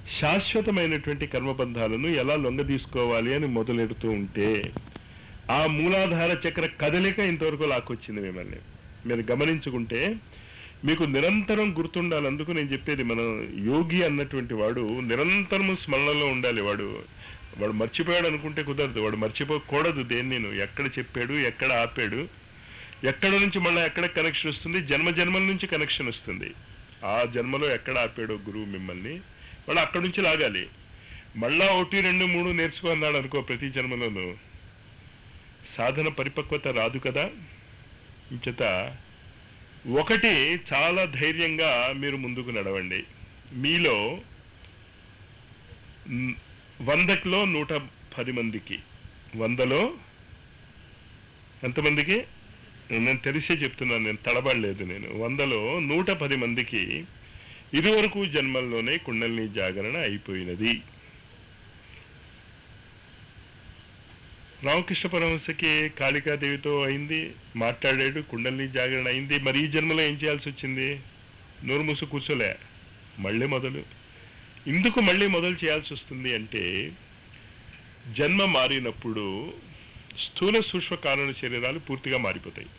శాశ్వతమైనటువంటి కర్మబంధాలను ఎలా లొంగదీసుకోవాలి అని మొదలెడుతూ ఉంటే ఆ మూలాధార చక్ర కదలిక ఇంతవరకు లాక్కొచ్చింది మిమ్మల్ని మీరు గమనించుకుంటే మీకు నిరంతరం గుర్తుండాలి అందుకు నేను చెప్పేది మన యోగి అన్నటువంటి వాడు నిరంతరము స్మరణలో ఉండాలి వాడు వాడు మర్చిపోయాడు అనుకుంటే కుదరదు వాడు మర్చిపోకూడదు దేన్ని నేను ఎక్కడ చెప్పాడు ఎక్కడ ఆపాడు ఎక్కడ నుంచి మళ్ళీ ఎక్కడ కనెక్షన్ వస్తుంది జన్మ జన్మల నుంచి కనెక్షన్ వస్తుంది ఆ జన్మలో ఎక్కడ ఆపాడో గురువు మిమ్మల్ని వాళ్ళు అక్కడి నుంచి లాగాలి మళ్ళా ఒకటి రెండు మూడు నేర్చుకో అన్నాడు అనుకో ప్రతి జన్మలోనూ సాధన పరిపక్వత రాదు కదా ఇంచేత ఒకటి చాలా ధైర్యంగా మీరు ముందుకు నడవండి మీలో మ్, వందకిలో నూట పది మందికి వందలో ఎంతమందికి నేను తెలిసే చెప్తున్నాను నేను తడబడలేదు నేను వందలో నూట పది మందికి ఇదివరకు జన్మల్లోనే కుండలిని జాగరణ అయిపోయినది రామకృష్ణ పరమహంసకి కాళికాదేవితో అయింది మాట్లాడాడు కుండలిని జాగరణ అయింది మరి ఈ జన్మలో ఏం చేయాల్సి వచ్చింది నోరు మూసు కూర్చోలే మళ్ళీ మొదలు ఇందుకు మళ్ళీ మొదలు చేయాల్సి వస్తుంది అంటే జన్మ మారినప్పుడు స్థూల సూక్ష్మ కారణ శరీరాలు పూర్తిగా మారిపోతాయి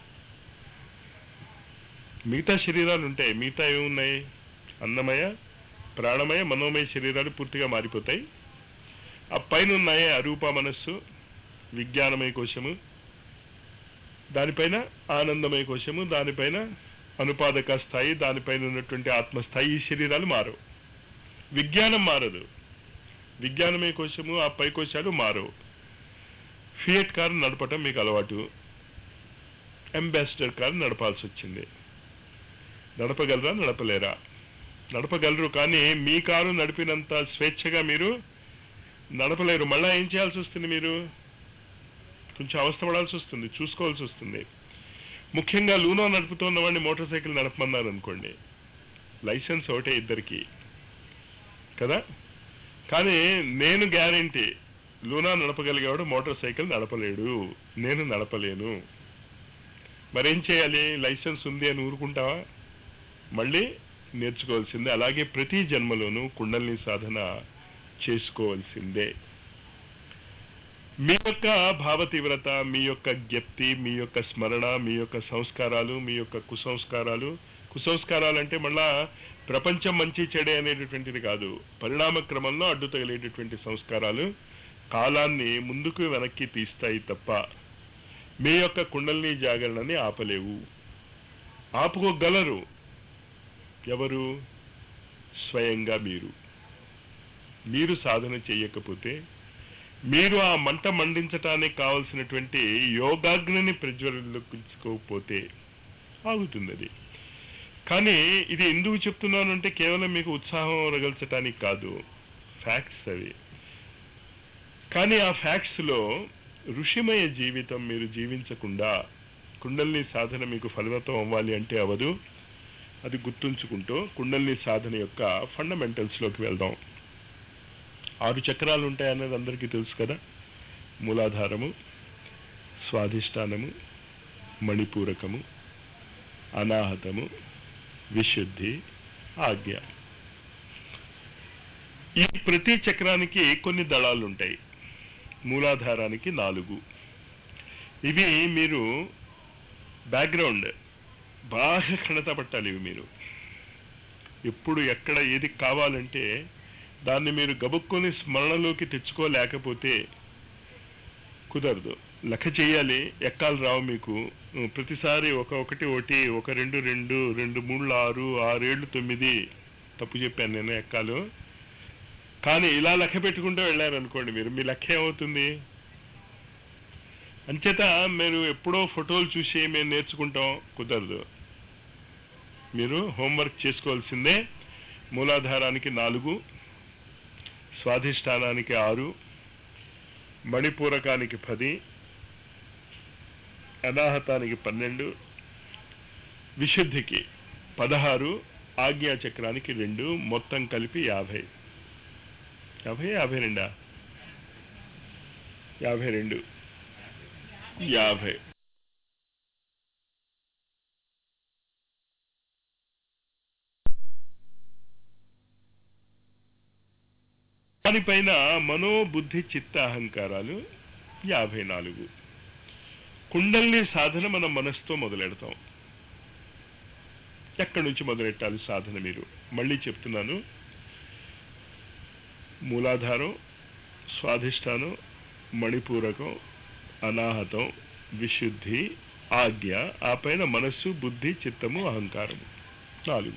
మిగతా శరీరాలు ఉంటాయి మిగతా ఏమున్నాయి అన్నమయ ప్రాణమయ మనోమయ శరీరాలు పూర్తిగా మారిపోతాయి ఆ పైన ఉన్నాయే అరూప మనస్సు విజ్ఞానమయ కోశము దానిపైన ఆనందమయ కోశము దానిపైన అనుపాదక స్థాయి దానిపైన ఉన్నటువంటి ఆత్మస్థాయి ఈ శరీరాలు మారవు విజ్ఞానం మారదు విజ్ఞానమయ కోశము ఆ పై కోశాలు మారవు ఫియట్ కారు నడపటం మీకు అలవాటు అంబాసిడర్ కారు నడపాల్సి వచ్చింది నడపగలరా నడపలేరా నడపగలరు కానీ మీ కారు నడిపినంత స్వేచ్ఛగా మీరు నడపలేరు మళ్ళా ఏం చేయాల్సి వస్తుంది మీరు కొంచెం అవస్థపడాల్సి వస్తుంది చూసుకోవాల్సి వస్తుంది ముఖ్యంగా లూనో నడుపుతున్న వాడిని మోటార్ సైకిల్ నడపమన్నారు అనుకోండి లైసెన్స్ ఒకటే ఇద్దరికి కదా కానీ నేను గ్యారంటీ లూనా నడపగలిగేవాడు మోటార్ సైకిల్ నడపలేడు నేను నడపలేను మరేం చేయాలి లైసెన్స్ ఉంది అని ఊరుకుంటావా మళ్ళీ నేర్చుకోవాల్సిందే అలాగే ప్రతి జన్మలోనూ కుండలిని సాధన చేసుకోవాల్సిందే మీ యొక్క భావ తీవ్రత మీ యొక్క జ్ఞప్తి మీ యొక్క స్మరణ మీ యొక్క సంస్కారాలు మీ యొక్క కుసంస్కారాలు కుసంస్కారాలు అంటే మళ్ళా ప్రపంచం మంచి చెడే అనేటటువంటిది కాదు పరిణామ క్రమంలో అడ్డు తగిలేటటువంటి సంస్కారాలు కాలాన్ని ముందుకు వెనక్కి తీస్తాయి తప్ప మీ యొక్క కుండలిని జాగరణని ఆపలేవు ఆపుకోగలరు ఎవరు స్వయంగా మీరు మీరు సాధన చేయకపోతే మీరు ఆ మంట మండించటానికి కావలసినటువంటి యోగాగ్నిని ప్రజ్వలించుకోకపోతే ఆగుతుంది అది కానీ ఇది ఎందుకు చెప్తున్నానంటే కేవలం మీకు ఉత్సాహం రగల్చటానికి కాదు ఫ్యాక్ట్స్ అవి కానీ ఆ ఫ్యాక్ట్స్లో ఋషిమయ జీవితం మీరు జీవించకుండా కుండలిని సాధన మీకు ఫలితం అవ్వాలి అంటే అవదు అది గుర్తుంచుకుంటూ కుండలిని సాధన యొక్క ఫండమెంటల్స్లోకి వెళ్దాం ఆరు చక్రాలు ఉంటాయన్నది అందరికీ తెలుసు కదా మూలాధారము స్వాధిష్టానము మణిపూరకము అనాహతము విశుద్ధి ఆజ్ఞ ఈ ప్రతి చక్రానికి కొన్ని దళాలు ఉంటాయి మూలాధారానికి నాలుగు ఇవి మీరు బ్యాక్గ్రౌండ్ బాగా క్షణత పట్టాలి ఇవి మీరు ఎప్పుడు ఎక్కడ ఏది కావాలంటే దాన్ని మీరు గబుక్కొని స్మరణలోకి తెచ్చుకోలేకపోతే కుదరదు లెక్క చేయాలి ఎక్కాలు రావు మీకు ప్రతిసారి ఒక ఒకటి ఒకటి ఒక రెండు రెండు రెండు మూడు ఆరు ఆరేళ్ళు తొమ్మిది తప్పు చెప్పాను నేను ఎక్కాలు కానీ ఇలా లెక్క పెట్టుకుంటూ వెళ్ళారనుకోండి మీరు మీ లెక్క ఏమవుతుంది అంచేత మీరు ఎప్పుడో ఫోటోలు చూసి మేము నేర్చుకుంటాం కుదరదు మీరు హోంవర్క్ చేసుకోవాల్సిందే మూలాధారానికి నాలుగు స్వాధిష్టానానికి ఆరు మణిపూరకానికి పది అనాహతానికి పన్నెండు విశుద్ధికి పదహారు ఆజ్ఞా చక్రానికి రెండు మొత్తం కలిపి యాభై యాభై యాభై రెండా యాభై రెండు యాభై దానిపైన మనోబుద్ధి చిత్త అహంకారాలు యాభై నాలుగు కుండల్ని సాధన మనం మనసుతో మొదలెడతాం ఎక్కడి నుంచి మొదలెట్టాలి సాధన మీరు మళ్ళీ చెప్తున్నాను మూలాధారం స్వాధిష్టానం మణిపూరకం అనాహతం విశుద్ధి ఆజ్ఞ ఆ పైన మనస్సు బుద్ధి చిత్తము అహంకారము నాలుగు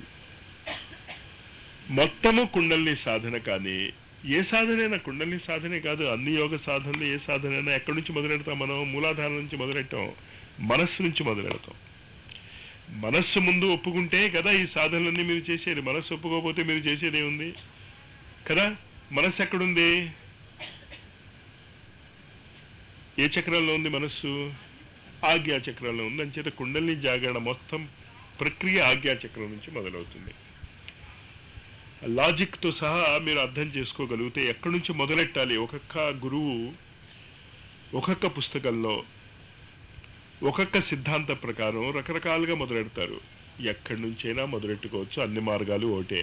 మొత్తము కుండల్ని సాధన కానీ ఏ సాధనైనా కుండల్ని సాధనే కాదు అన్ని యోగ సాధనలు ఏ సాధనైనా ఎక్కడి నుంచి మొదలెడతాం మనం మూలాధారం నుంచి మొదలెట్టాం మనస్సు నుంచి మొదలెడతాం మనస్సు ముందు ఒప్పుకుంటే కదా ఈ సాధనలన్నీ మీరు చేసేది మనస్సు ఒప్పుకోకపోతే మీరు చేసేది ఏముంది కదా మనస్సు ఎక్కడుంది ఏ చక్రంలో ఉంది మనస్సు ఆజ్ఞా చక్రంలో ఉంది అంచేత కుండలిని జాగరణ మొత్తం ప్రక్రియ ఆజ్ఞా చక్రం నుంచి మొదలవుతుంది లాజిక్తో సహా మీరు అర్థం చేసుకోగలిగితే ఎక్కడి నుంచి మొదలెట్టాలి ఒక్కొక్క గురువు ఒక్కొక్క పుస్తకంలో ఒక్కొక్క సిద్ధాంత ప్రకారం రకరకాలుగా మొదలెడతారు ఎక్కడి నుంచైనా మొదలెట్టుకోవచ్చు అన్ని మార్గాలు ఒకటే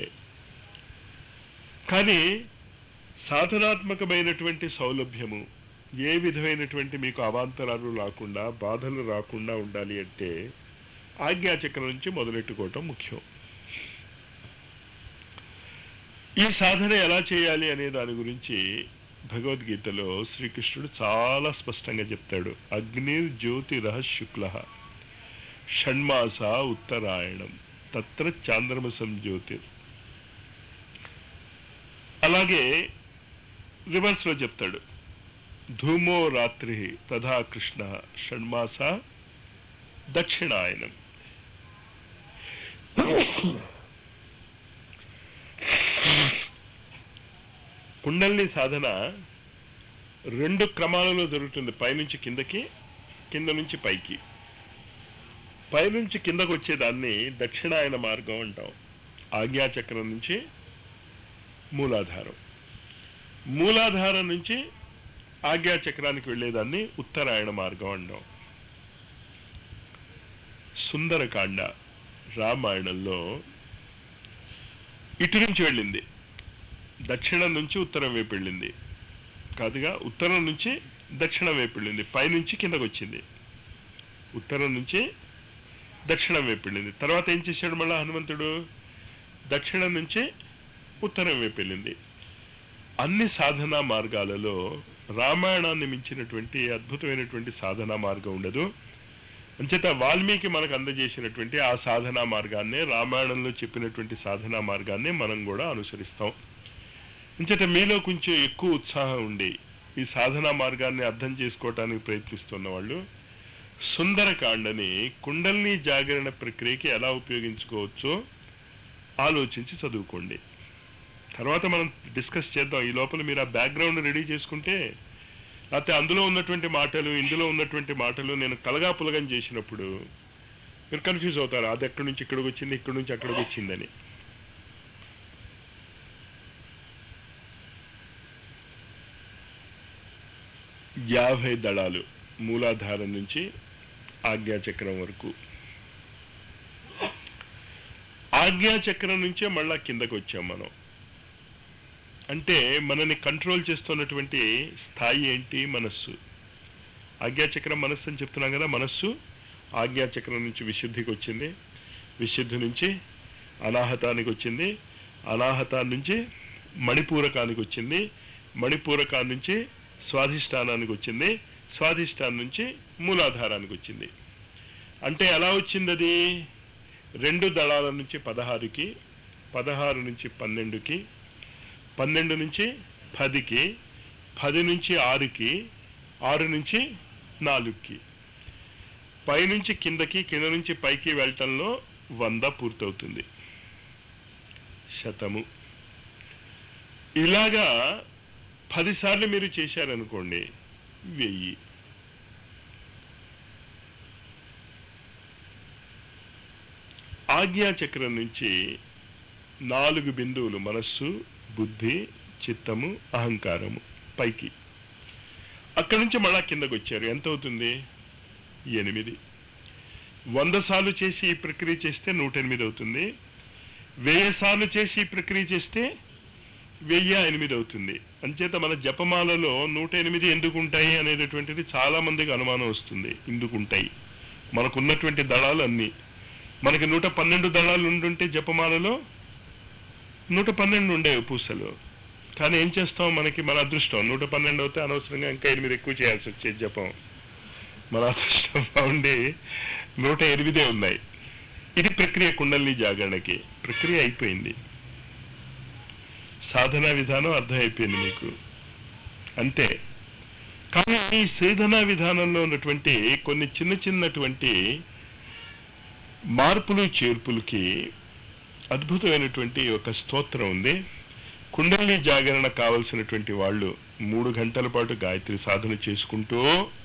కానీ సాధనాత్మకమైనటువంటి సౌలభ్యము ఏ విధమైనటువంటి మీకు అవాంతరాలు రాకుండా బాధలు రాకుండా ఉండాలి అంటే ఆజ్ఞాచక్రం నుంచి మొదలెట్టుకోవటం ముఖ్యం ఈ సాధన ఎలా చేయాలి అనే దాని గురించి భగవద్గీతలో శ్రీకృష్ణుడు చాలా స్పష్టంగా చెప్తాడు అగ్ని జ్యోతిరహ శుక్ల షణ్మాస ఉత్తరాయణం తత్ర చాంద్రమసం జ్యోతిర్ అలాగే రివర్స్ లో చెప్తాడు ధూమో రాత్రి తథా కృష్ణ షణ్మాస దక్షిణాయనం కుండల్ని సాధన రెండు క్రమాలలో జరుగుతుంది పైనుంచి కిందకి కింద నుంచి పైకి పైనుంచి కిందకు వచ్చేదాన్ని దక్షిణాయన మార్గం అంటాం ఆజ్ఞాచక్రం నుంచి మూలాధారం మూలాధారం నుంచి ఆజ్ఞాచక్రానికి వెళ్ళేదాన్ని ఉత్తరాయణ మార్గం అంటాం సుందరకాండ రామాయణంలో ఇటు నుంచి వెళ్ళింది దక్షిణం నుంచి ఉత్తరం వైపు వెళ్ళింది కాదుగా ఉత్తరం నుంచి దక్షిణం వైపు వెళ్ళింది పైనుంచి కిందకు వచ్చింది ఉత్తరం నుంచి దక్షిణం వైపు వెళ్ళింది తర్వాత ఏం చేశాడు మళ్ళా హనుమంతుడు దక్షిణం నుంచి ఉత్తరం వైపు వెళ్ళింది అన్ని సాధనా మార్గాలలో రామాయణాన్ని మించినటువంటి అద్భుతమైనటువంటి సాధనా మార్గం ఉండదు అంచేత వాల్మీకి మనకు అందజేసినటువంటి ఆ సాధనా మార్గాన్నే రామాయణంలో చెప్పినటువంటి సాధనా మార్గాన్నే మనం కూడా అనుసరిస్తాం అంచేత మీలో కొంచెం ఎక్కువ ఉత్సాహం ఉండి ఈ సాధనా మార్గాన్ని అర్థం చేసుకోవటానికి ప్రయత్నిస్తున్న వాళ్ళు సుందరకాండని కుండల్ని జాగరణ ప్రక్రియకి ఎలా ఉపయోగించుకోవచ్చో ఆలోచించి చదువుకోండి తర్వాత మనం డిస్కస్ చేద్దాం ఈ లోపల మీరు ఆ బ్యాక్గ్రౌండ్ రెడీ చేసుకుంటే లేకపోతే అందులో ఉన్నటువంటి మాటలు ఇందులో ఉన్నటువంటి మాటలు నేను కలగా పులగం చేసినప్పుడు మీరు కన్ఫ్యూజ్ అవుతారు అది ఎక్కడి నుంచి ఇక్కడికి వచ్చింది ఇక్కడి నుంచి అక్కడికి వచ్చిందని యాభై దళాలు మూలాధారం నుంచి ఆజ్ఞాచక్రం వరకు ఆజ్ఞాచక్రం నుంచే మళ్ళా కిందకు వచ్చాం మనం అంటే మనని కంట్రోల్ చేస్తున్నటువంటి స్థాయి ఏంటి మనస్సు ఆజ్ఞాచక్రం మనస్సు అని చెప్తున్నాం కదా మనస్సు ఆజ్ఞాచక్రం నుంచి విశుద్ధికి వచ్చింది విశుద్ధి నుంచి అనాహతానికి వచ్చింది అనాహతాన్ని నుంచి మణిపూరకానికి వచ్చింది మణిపూరకాన్ని నుంచి స్వాధిష్టానానికి వచ్చింది స్వాధిష్టానం నుంచి మూలాధారానికి వచ్చింది అంటే ఎలా వచ్చింది అది రెండు దళాల నుంచి పదహారుకి పదహారు నుంచి పన్నెండుకి పన్నెండు నుంచి పదికి పది నుంచి ఆరుకి ఆరు నుంచి నాలుగుకి పైనుంచి కిందకి కింద నుంచి పైకి వెళ్ళటంలో వంద పూర్తవుతుంది శతము ఇలాగా పదిసార్లు మీరు చేశారనుకోండి వెయ్యి ఆజ్ఞాచక్రం నుంచి నాలుగు బిందువులు మనస్సు బుద్ధి చిత్తము అహంకారము పైకి అక్కడి నుంచి మళ్ళా కిందకు వచ్చారు ఎంత అవుతుంది ఎనిమిది వంద సార్లు చేసి ఈ ప్రక్రియ చేస్తే నూట ఎనిమిది అవుతుంది వెయ్యి సార్లు చేసి ఈ ప్రక్రియ చేస్తే వెయ్యి ఎనిమిది అవుతుంది అంచేత మన జపమాలలో నూట ఎనిమిది ఎందుకు ఉంటాయి అనేటటువంటిది చాలా మందికి అనుమానం వస్తుంది ఎందుకు ఉంటాయి మనకున్నటువంటి దళాలు అన్ని మనకి నూట పన్నెండు దళాలు ఉండుంటే జపమాలలో నూట పన్నెండు ఉండేవి పూసలు కానీ ఏం చేస్తాం మనకి మన అదృష్టం నూట పన్నెండు అవుతే అనవసరంగా ఇంకా ఎనిమిది ఎక్కువ చేయాల్సి వచ్చేది జపం మన అదృష్టం బాగుండి నూట ఎనిమిదే ఉన్నాయి ఇది ప్రక్రియ కుండలిని జాగరణకి ప్రక్రియ అయిపోయింది సాధనా విధానం అర్థమైపోయింది మీకు అంతే కానీ ఈ సాధనా విధానంలో ఉన్నటువంటి కొన్ని చిన్న చిన్నటువంటి మార్పులు చేర్పులకి అద్భుతమైనటువంటి ఒక స్తోత్రం ఉంది కుండలిని జాగరణ కావలసినటువంటి వాళ్ళు మూడు గంటల పాటు గాయత్రి సాధన చేసుకుంటూ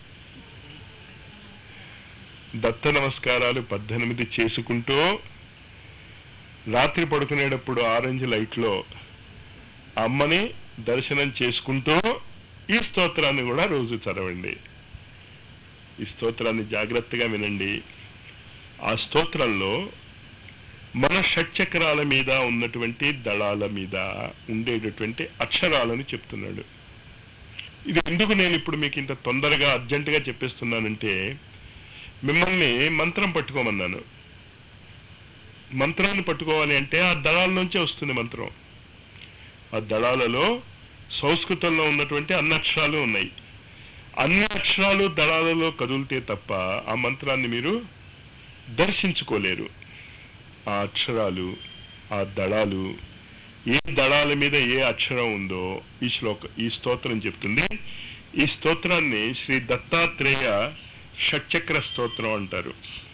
దత్త నమస్కారాలు పద్దెనిమిది చేసుకుంటూ రాత్రి పడుకునేటప్పుడు ఆరెంజ్ లైట్లో అమ్మని దర్శనం చేసుకుంటూ ఈ స్తోత్రాన్ని కూడా రోజు చదవండి ఈ స్తోత్రాన్ని జాగ్రత్తగా వినండి ఆ స్తోత్రంలో మన షట్చక్రాల మీద ఉన్నటువంటి దళాల మీద ఉండేటటువంటి అక్షరాలను చెప్తున్నాడు ఇది ఎందుకు నేను ఇప్పుడు మీకు ఇంత తొందరగా అర్జెంటుగా చెప్పేస్తున్నానంటే మిమ్మల్ని మంత్రం పట్టుకోమన్నాను మంత్రాన్ని పట్టుకోవాలి అంటే ఆ దళాల నుంచే వస్తుంది మంత్రం ఆ దళాలలో సంస్కృతంలో ఉన్నటువంటి అన్ని అక్షరాలు ఉన్నాయి అన్ని అక్షరాలు దళాలలో కదులితే తప్ప ఆ మంత్రాన్ని మీరు దర్శించుకోలేరు ఆ అక్షరాలు ఆ దళాలు ఏ దళాల మీద ఏ అక్షరం ఉందో ఈ శ్లోక ఈ స్తోత్రం చెప్తుంది ఈ స్తోత్రాన్ని శ్రీ దత్తాత్రేయ షట్చక్ర స్తోత్రం అంటారు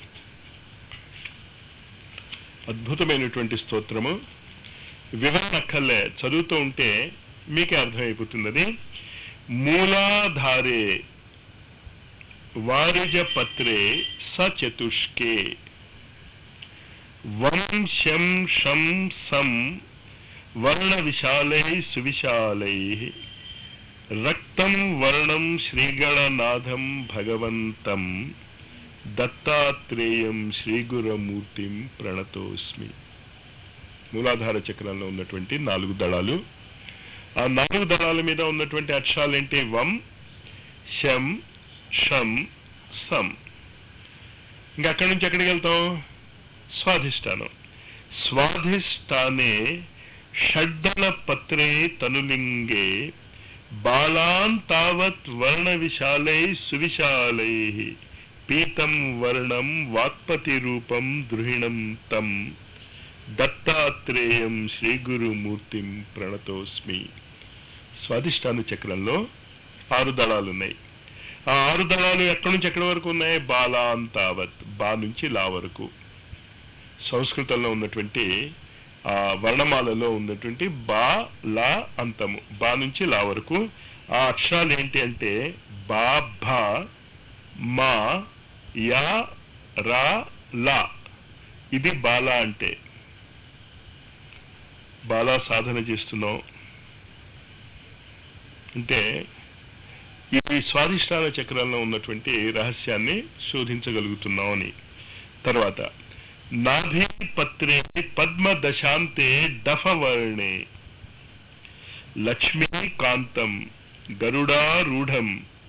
అద్భుతమైనటువంటి స్తోత్రము వివరణ అక్కర్లే చదువుతూ ఉంటే మీకే అర్థమైపోతుంది అది మూలాధారే వారిజ పత్రే సచతుష్కే వం శం షం సం వర్ణ విశాలై సువిశాలై రక్తం వర్ణం శ్రీగణనాథం భగవంతం దత్తాత్రేయం శ్రీగురమూర్తిం ప్రణతోస్మి మూలాధార చక్రంలో ఉన్నటువంటి నాలుగు దళాలు ఆ నాలుగు దళాల మీద ఉన్నటువంటి అక్షరాలు ఏంటి వం శం షం సం ఇంకా అక్కడి నుంచి ఎక్కడికి వెళ్తాం స్వాధిష్టానం స్వాధిష్టానే షడ్దళ పత్రే తనులింగే బాలాన్ తావత్ వర్ణ విశాలై సువిశాలై పీతం వర్ణం వాత్పతి రూపం ద్రుహిణం తం దత్తాత్రేయం శ్రీగురుమూర్తిం ప్రణతోస్మి స్వాధిష్టాన చక్రంలో ఆరు దళాలున్నాయి ఆ ఆరు దళాలు ఎక్కడి నుంచి ఎక్కడి వరకు ఉన్నాయి బాలాంతావత్ బా నుంచి లా వరకు సంస్కృతంలో ఉన్నటువంటి ఆ వర్ణమాలలో ఉన్నటువంటి బా లా అంతము బా నుంచి లా వరకు ఆ అక్షరాలు ఏంటి అంటే బా భా మా యా రా లా ఇది బాలా అంటే బాలా సాధన చేస్తున్నాం అంటే ఈ స్వాధిష్టాన చక్రంలో ఉన్నటువంటి రహస్యాన్ని శోధించగలుగుతున్నాం అని తర్వాత నాభి పత్రే పద్మ దశాంతే డఫవర్ణే లక్ష్మీకాంతం గరుడారూఢం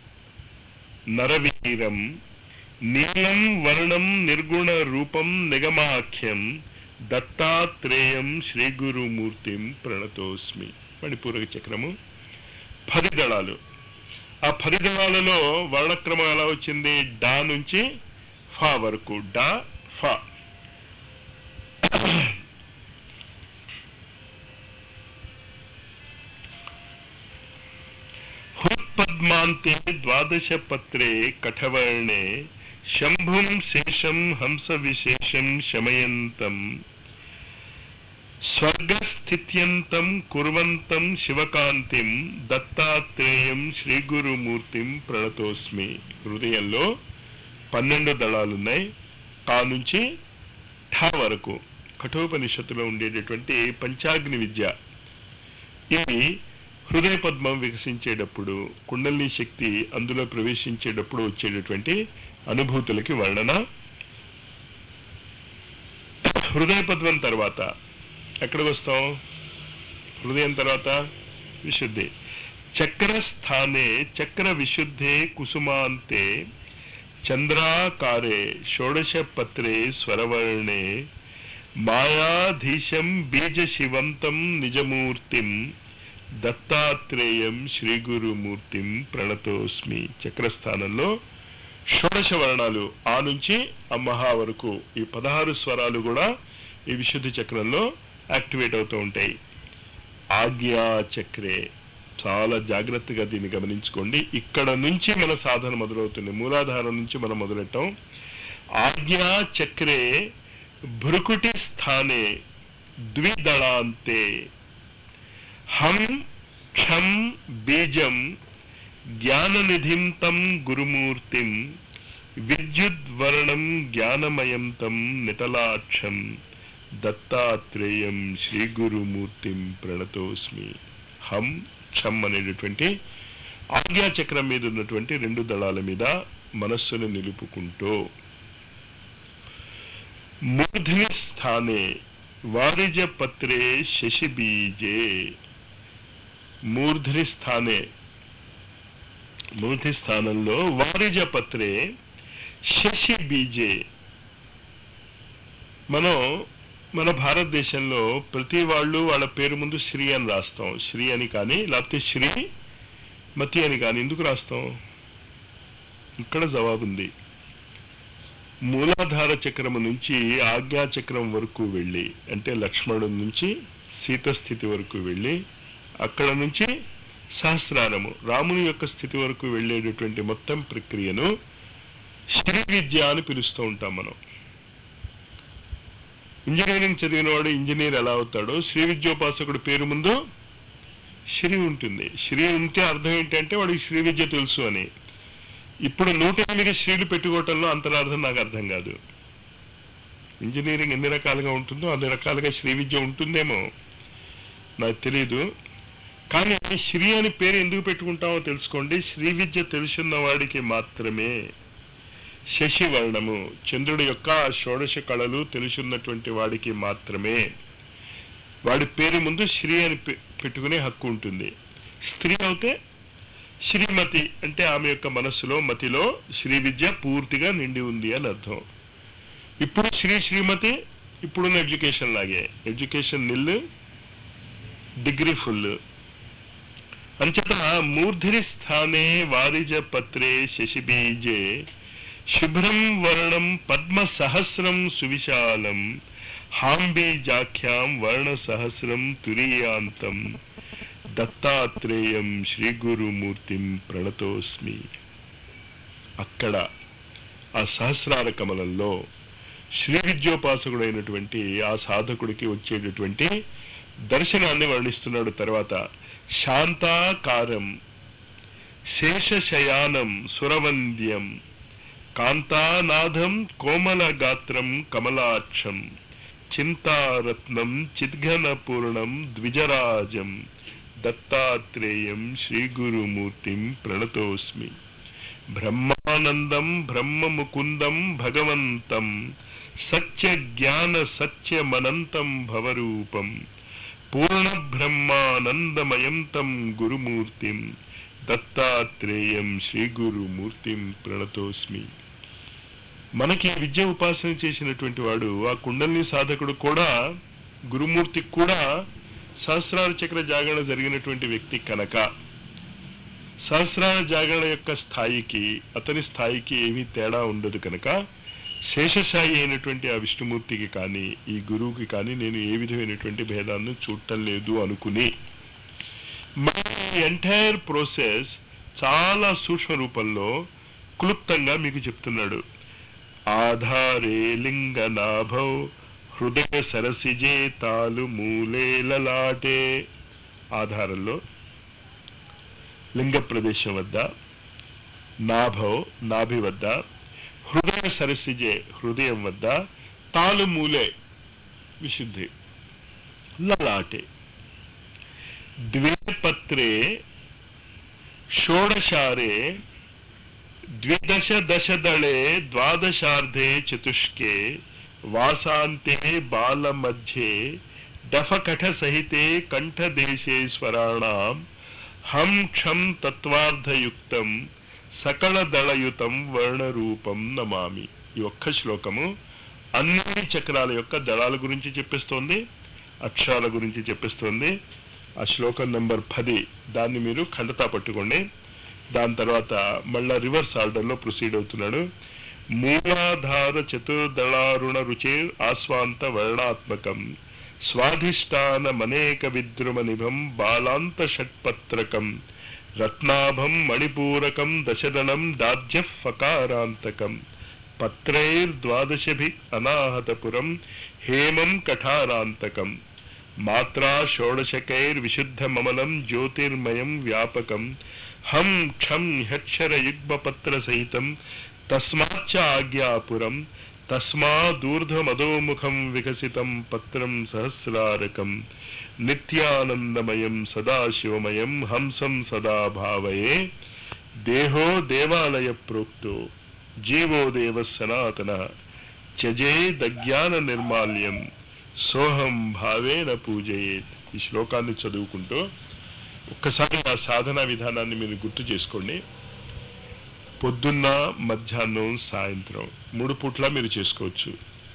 నరవీరం నీలం వర్ణం నిర్గుణ రూపం నిగమాఖ్యం దత్తాత్రేయం శ్రీగురుమూర్తిం ప్రణతోస్మి మణిపూరక చక్రము పది దళాలు ఆ పది దళాలలో వర్ణక్రమం ఎలా వచ్చింది డా నుంచి ఫా వరకు డా ఫా హృత్పద్మాంతే ద్వాదశ పత్రే కఠవర్ణే శంభుం శేషం హంస విశేషం శమయంతం స్వర్గస్థిత్యంతం కుర్వంతం శివకాంతిం దత్తాత్రేయం శ్రీగురుమూర్తిం ప్రణతోస్మి హృదయంలో పన్నెండు దళాలున్నాయి కా నుంచి ఠా వరకు కఠోపనిషత్తులో ఉండేటటువంటి పంచాగ్ని విద్య ఇది హృదయ పద్మం వికసించేటప్పుడు కుండలిని శక్తి అందులో ప్రవేశించేటప్పుడు వచ్చేటటువంటి అనుభూతులకి వర్ణన హృదయ పద్మం తర్వాత ఎక్కడికి వస్తాం హృదయం తర్వాత విశుద్ధి చక్రస్థానే చక్ర విశుద్ధే కుసుమాంతే చంద్రాకారే షోడశపత్రే స్వరవర్ణే మాయాధీశం బీజశివంతం నిజమూర్తిం దత్తాత్రేయం శ్రీగురుమూర్తిం ప్రణతోస్మి చక్రస్థానంలో షోడశ వర్ణాలు ఆ నుంచి అమ్మహా వరకు ఈ పదహారు స్వరాలు కూడా ఈ విశుద్ధి చక్రంలో యాక్టివేట్ అవుతూ ఉంటాయి ఆజ్ఞా చక్రే చాలా జాగ్రత్తగా దీన్ని గమనించుకోండి ఇక్కడ నుంచి మన సాధన మొదలవుతుంది మూలాధారం నుంచి మనం మొదలెట్టాం ఆజ్ఞా చక్రే భృకుటి స్థానే ద్విదళాంతే హం క్షం బీజం జ్ఞాననిధిం తం గురుమూర్తిం విద్యుద్వర్ణం జ్ఞానమయం తం నితలాక్షం దత్తాత్రేయం శ్రీగురుమూర్తిం ప్రణతోస్మి హం క్షం అనేటటువంటి ఆజ్ఞాచక్రం మీద ఉన్నటువంటి రెండు దళాల మీద మనస్సును నిలుపుకుంటూ మూర్ధ్ని స్థానే వారిజ పత్రే శశిబీజే మూర్ధ్ని స్థానే మూర్తి స్థానంలో వారిజ పత్రే శశి బీజే మనం మన భారతదేశంలో ప్రతి వాళ్ళు వాళ్ళ పేరు ముందు శ్రీ అని రాస్తాం శ్రీ అని కానీ లేకపోతే శ్రీ మతి అని కానీ ఎందుకు రాస్తాం ఇక్కడ జవాబుంది మూలాధార చక్రము నుంచి ఆజ్ఞా చక్రం వరకు వెళ్ళి అంటే లక్ష్మణుడి నుంచి సీత స్థితి వరకు వెళ్ళి అక్కడ నుంచి సహస్రారము రాముని యొక్క స్థితి వరకు వెళ్ళేటటువంటి మొత్తం ప్రక్రియను శ్రీ విద్య అని పిలుస్తూ ఉంటాం మనం ఇంజనీరింగ్ చదివిన వాడు ఇంజనీర్ ఎలా అవుతాడో శ్రీ విద్యోపాసకుడు పేరు ముందు శ్రీ ఉంటుంది శ్రీ ఉంటే అర్థం ఏంటంటే వాడికి శ్రీ విద్య తెలుసు అని ఇప్పుడు నూట ఎనిమిది శ్రీలు పెట్టుకోవటంలో అంతరార్థం నాకు అర్థం కాదు ఇంజనీరింగ్ ఎన్ని రకాలుగా ఉంటుందో అన్ని రకాలుగా శ్రీ విద్య ఉంటుందేమో నాకు తెలియదు కానీ శ్రీ అని పేరు ఎందుకు పెట్టుకుంటామో తెలుసుకోండి శ్రీ విద్య తెలుసున్న వాడికి మాత్రమే శశివర్ణము చంద్రుడి యొక్క షోడశ కళలు తెలుసున్నటువంటి వాడికి మాత్రమే వాడి పేరు ముందు శ్రీ అని పె- పెట్టుకునే హక్కు ఉంటుంది స్త్రీ అయితే శ్రీమతి అంటే ఆమె యొక్క మనస్సులో మతిలో శ్రీ విద్య పూర్తిగా నిండి ఉంది అని అర్థం ఇప్పుడు శ్రీ శ్రీమతి ఇప్పుడున్న ఎడ్యుకేషన్ లాగే ఎడ్యుకేషన్ నిల్ డిగ్రీ ఫుల్ అంచేత మూర్ధిని స్థానే వారిజ పత్రే శశిబీజే శుభ్రం వర్ణం పద్మ సహస్రం సువిశాలం హాంబీజాఖ్యాం వర్ణ సహస్రం తురీయాంతం దత్తాత్రేయం శ్రీ గురుమూర్తిం ప్రణతోస్మి అక్కడ ఆ సహస్రార కమలంలో శ్రీ విద్యోపాసకుడైనటువంటి ఆ సాధకుడికి వచ్చేటటువంటి దర్శనాన్ని వర్ణిస్తున్నాడు తర్వాత శాంతాకారం శేషశయానం సురవంద్యం కాంతానాథం కోమల గాత్రం కమలాక్షం చింతారత్నం చిద్ఘనపూర్ణం ద్విజరాజం దత్తాత్రేయం శ్రీగురుమూర్తిం ప్రణతోస్మి బ్రహ్మానందం బ్రహ్మముకుందం భగవంతం సత్య జ్ఞాన సత్యమనంతం భవరూపం పూర్ణ బ్రహ్మానందమయం తం గురుమూర్తిం దత్తాత్రేయం శ్రీగురుమూర్తిం ప్రణతోస్మి మనకి విద్య ఉపాసన చేసినటువంటి వాడు ఆ కుండలిని సాధకుడు కూడా గురుమూర్తికి కూడా సహస్రార చక్ర జాగరణ జరిగినటువంటి వ్యక్తి కనుక సహస్రార జాగరణ యొక్క స్థాయికి అతని స్థాయికి ఏమీ తేడా ఉండదు కనుక శేషశాయి అయినటువంటి ఆ విష్ణుమూర్తికి కానీ ఈ గురువుకి కానీ నేను ఏ విధమైనటువంటి భేదాన్ని చూడటం లేదు అనుకుని ఎంటైర్ ప్రోసెస్ చాలా సూక్ష్మ రూపంలో క్లుప్తంగా మీకు చెప్తున్నాడు ఆధారే లింగ నాభౌ హృదయ సరసిజే తాలు మూలే లలాటే ఆధారంలో లింగ ప్రదేశం వద్ద నాభౌ నాభి వద్ద హృదయ సరసిజే హృదయం వద్ద తాలు మూలే విశుద్ధి లలాటే ద్వేపత్రే షోడశారే ద్విదశ దశదళే ద్వాదశార్ధే చతుష్కే వాసాంతే బాలమధ్యే డఫకఠ సహితే కంఠదేశేశ్వరాణం హం క్షం తత్వార్థయుక్తం సకల దళయుతం వర్ణరూపం నమామి ఈ ఒక్క శ్లోకము అన్ని చక్రాల యొక్క దళాల గురించి చెప్పిస్తోంది అక్షరాల గురించి చెప్పిస్తోంది ఆ శ్లోకం నంబర్ పది దాన్ని మీరు ఖండతా పట్టుకోండి దాని తర్వాత మళ్ళా రివర్స్ ఆర్డర్లో ప్రొసీడ్ అవుతున్నాడు మూలాధార చతుర్దళారుణ రుచే ఆస్వాంత వర్ణాత్మకం స్వాధిష్టానమనేక విద్రుమ నిభం బాలాంత షట్పత్రకం రత్నాభం మణిపూరకం దశదళం దాజ్య ఫకారాంతకం పత్రైర్ద్వాదశభి అనాహతపురం హేమం కఠారాంతకం మాత్రా షోడశకైర్విశుద్ధమమలం జ్యోతిర్మయం వ్యాపకం హం క్షం హ్యక్షరయుగ్మపత్ర సహితం తస్మాచ్చ ఆజ్ఞాపురం తస్మాదూర్ధమధోముఖం వికసితం పత్రం సహస్రారకం నిత్యానందమయం సదాశివమయం హంసం సదా భావయే దేహో దేవాలయ ప్రోక్తో జీవో దేవ సనాతన త్యజే దజ్ఞాన నిర్మాల్యం సోహం భావేన పూజయేత్ ఈ శ్లోకాన్ని చదువుకుంటూ ఒక్కసారి ఆ సాధనా విధానాన్ని మీరు గుర్తు చేసుకోండి పొద్దున్న మధ్యాహ్నం సాయంత్రం మూడు పూట్ల మీరు చేసుకోవచ్చు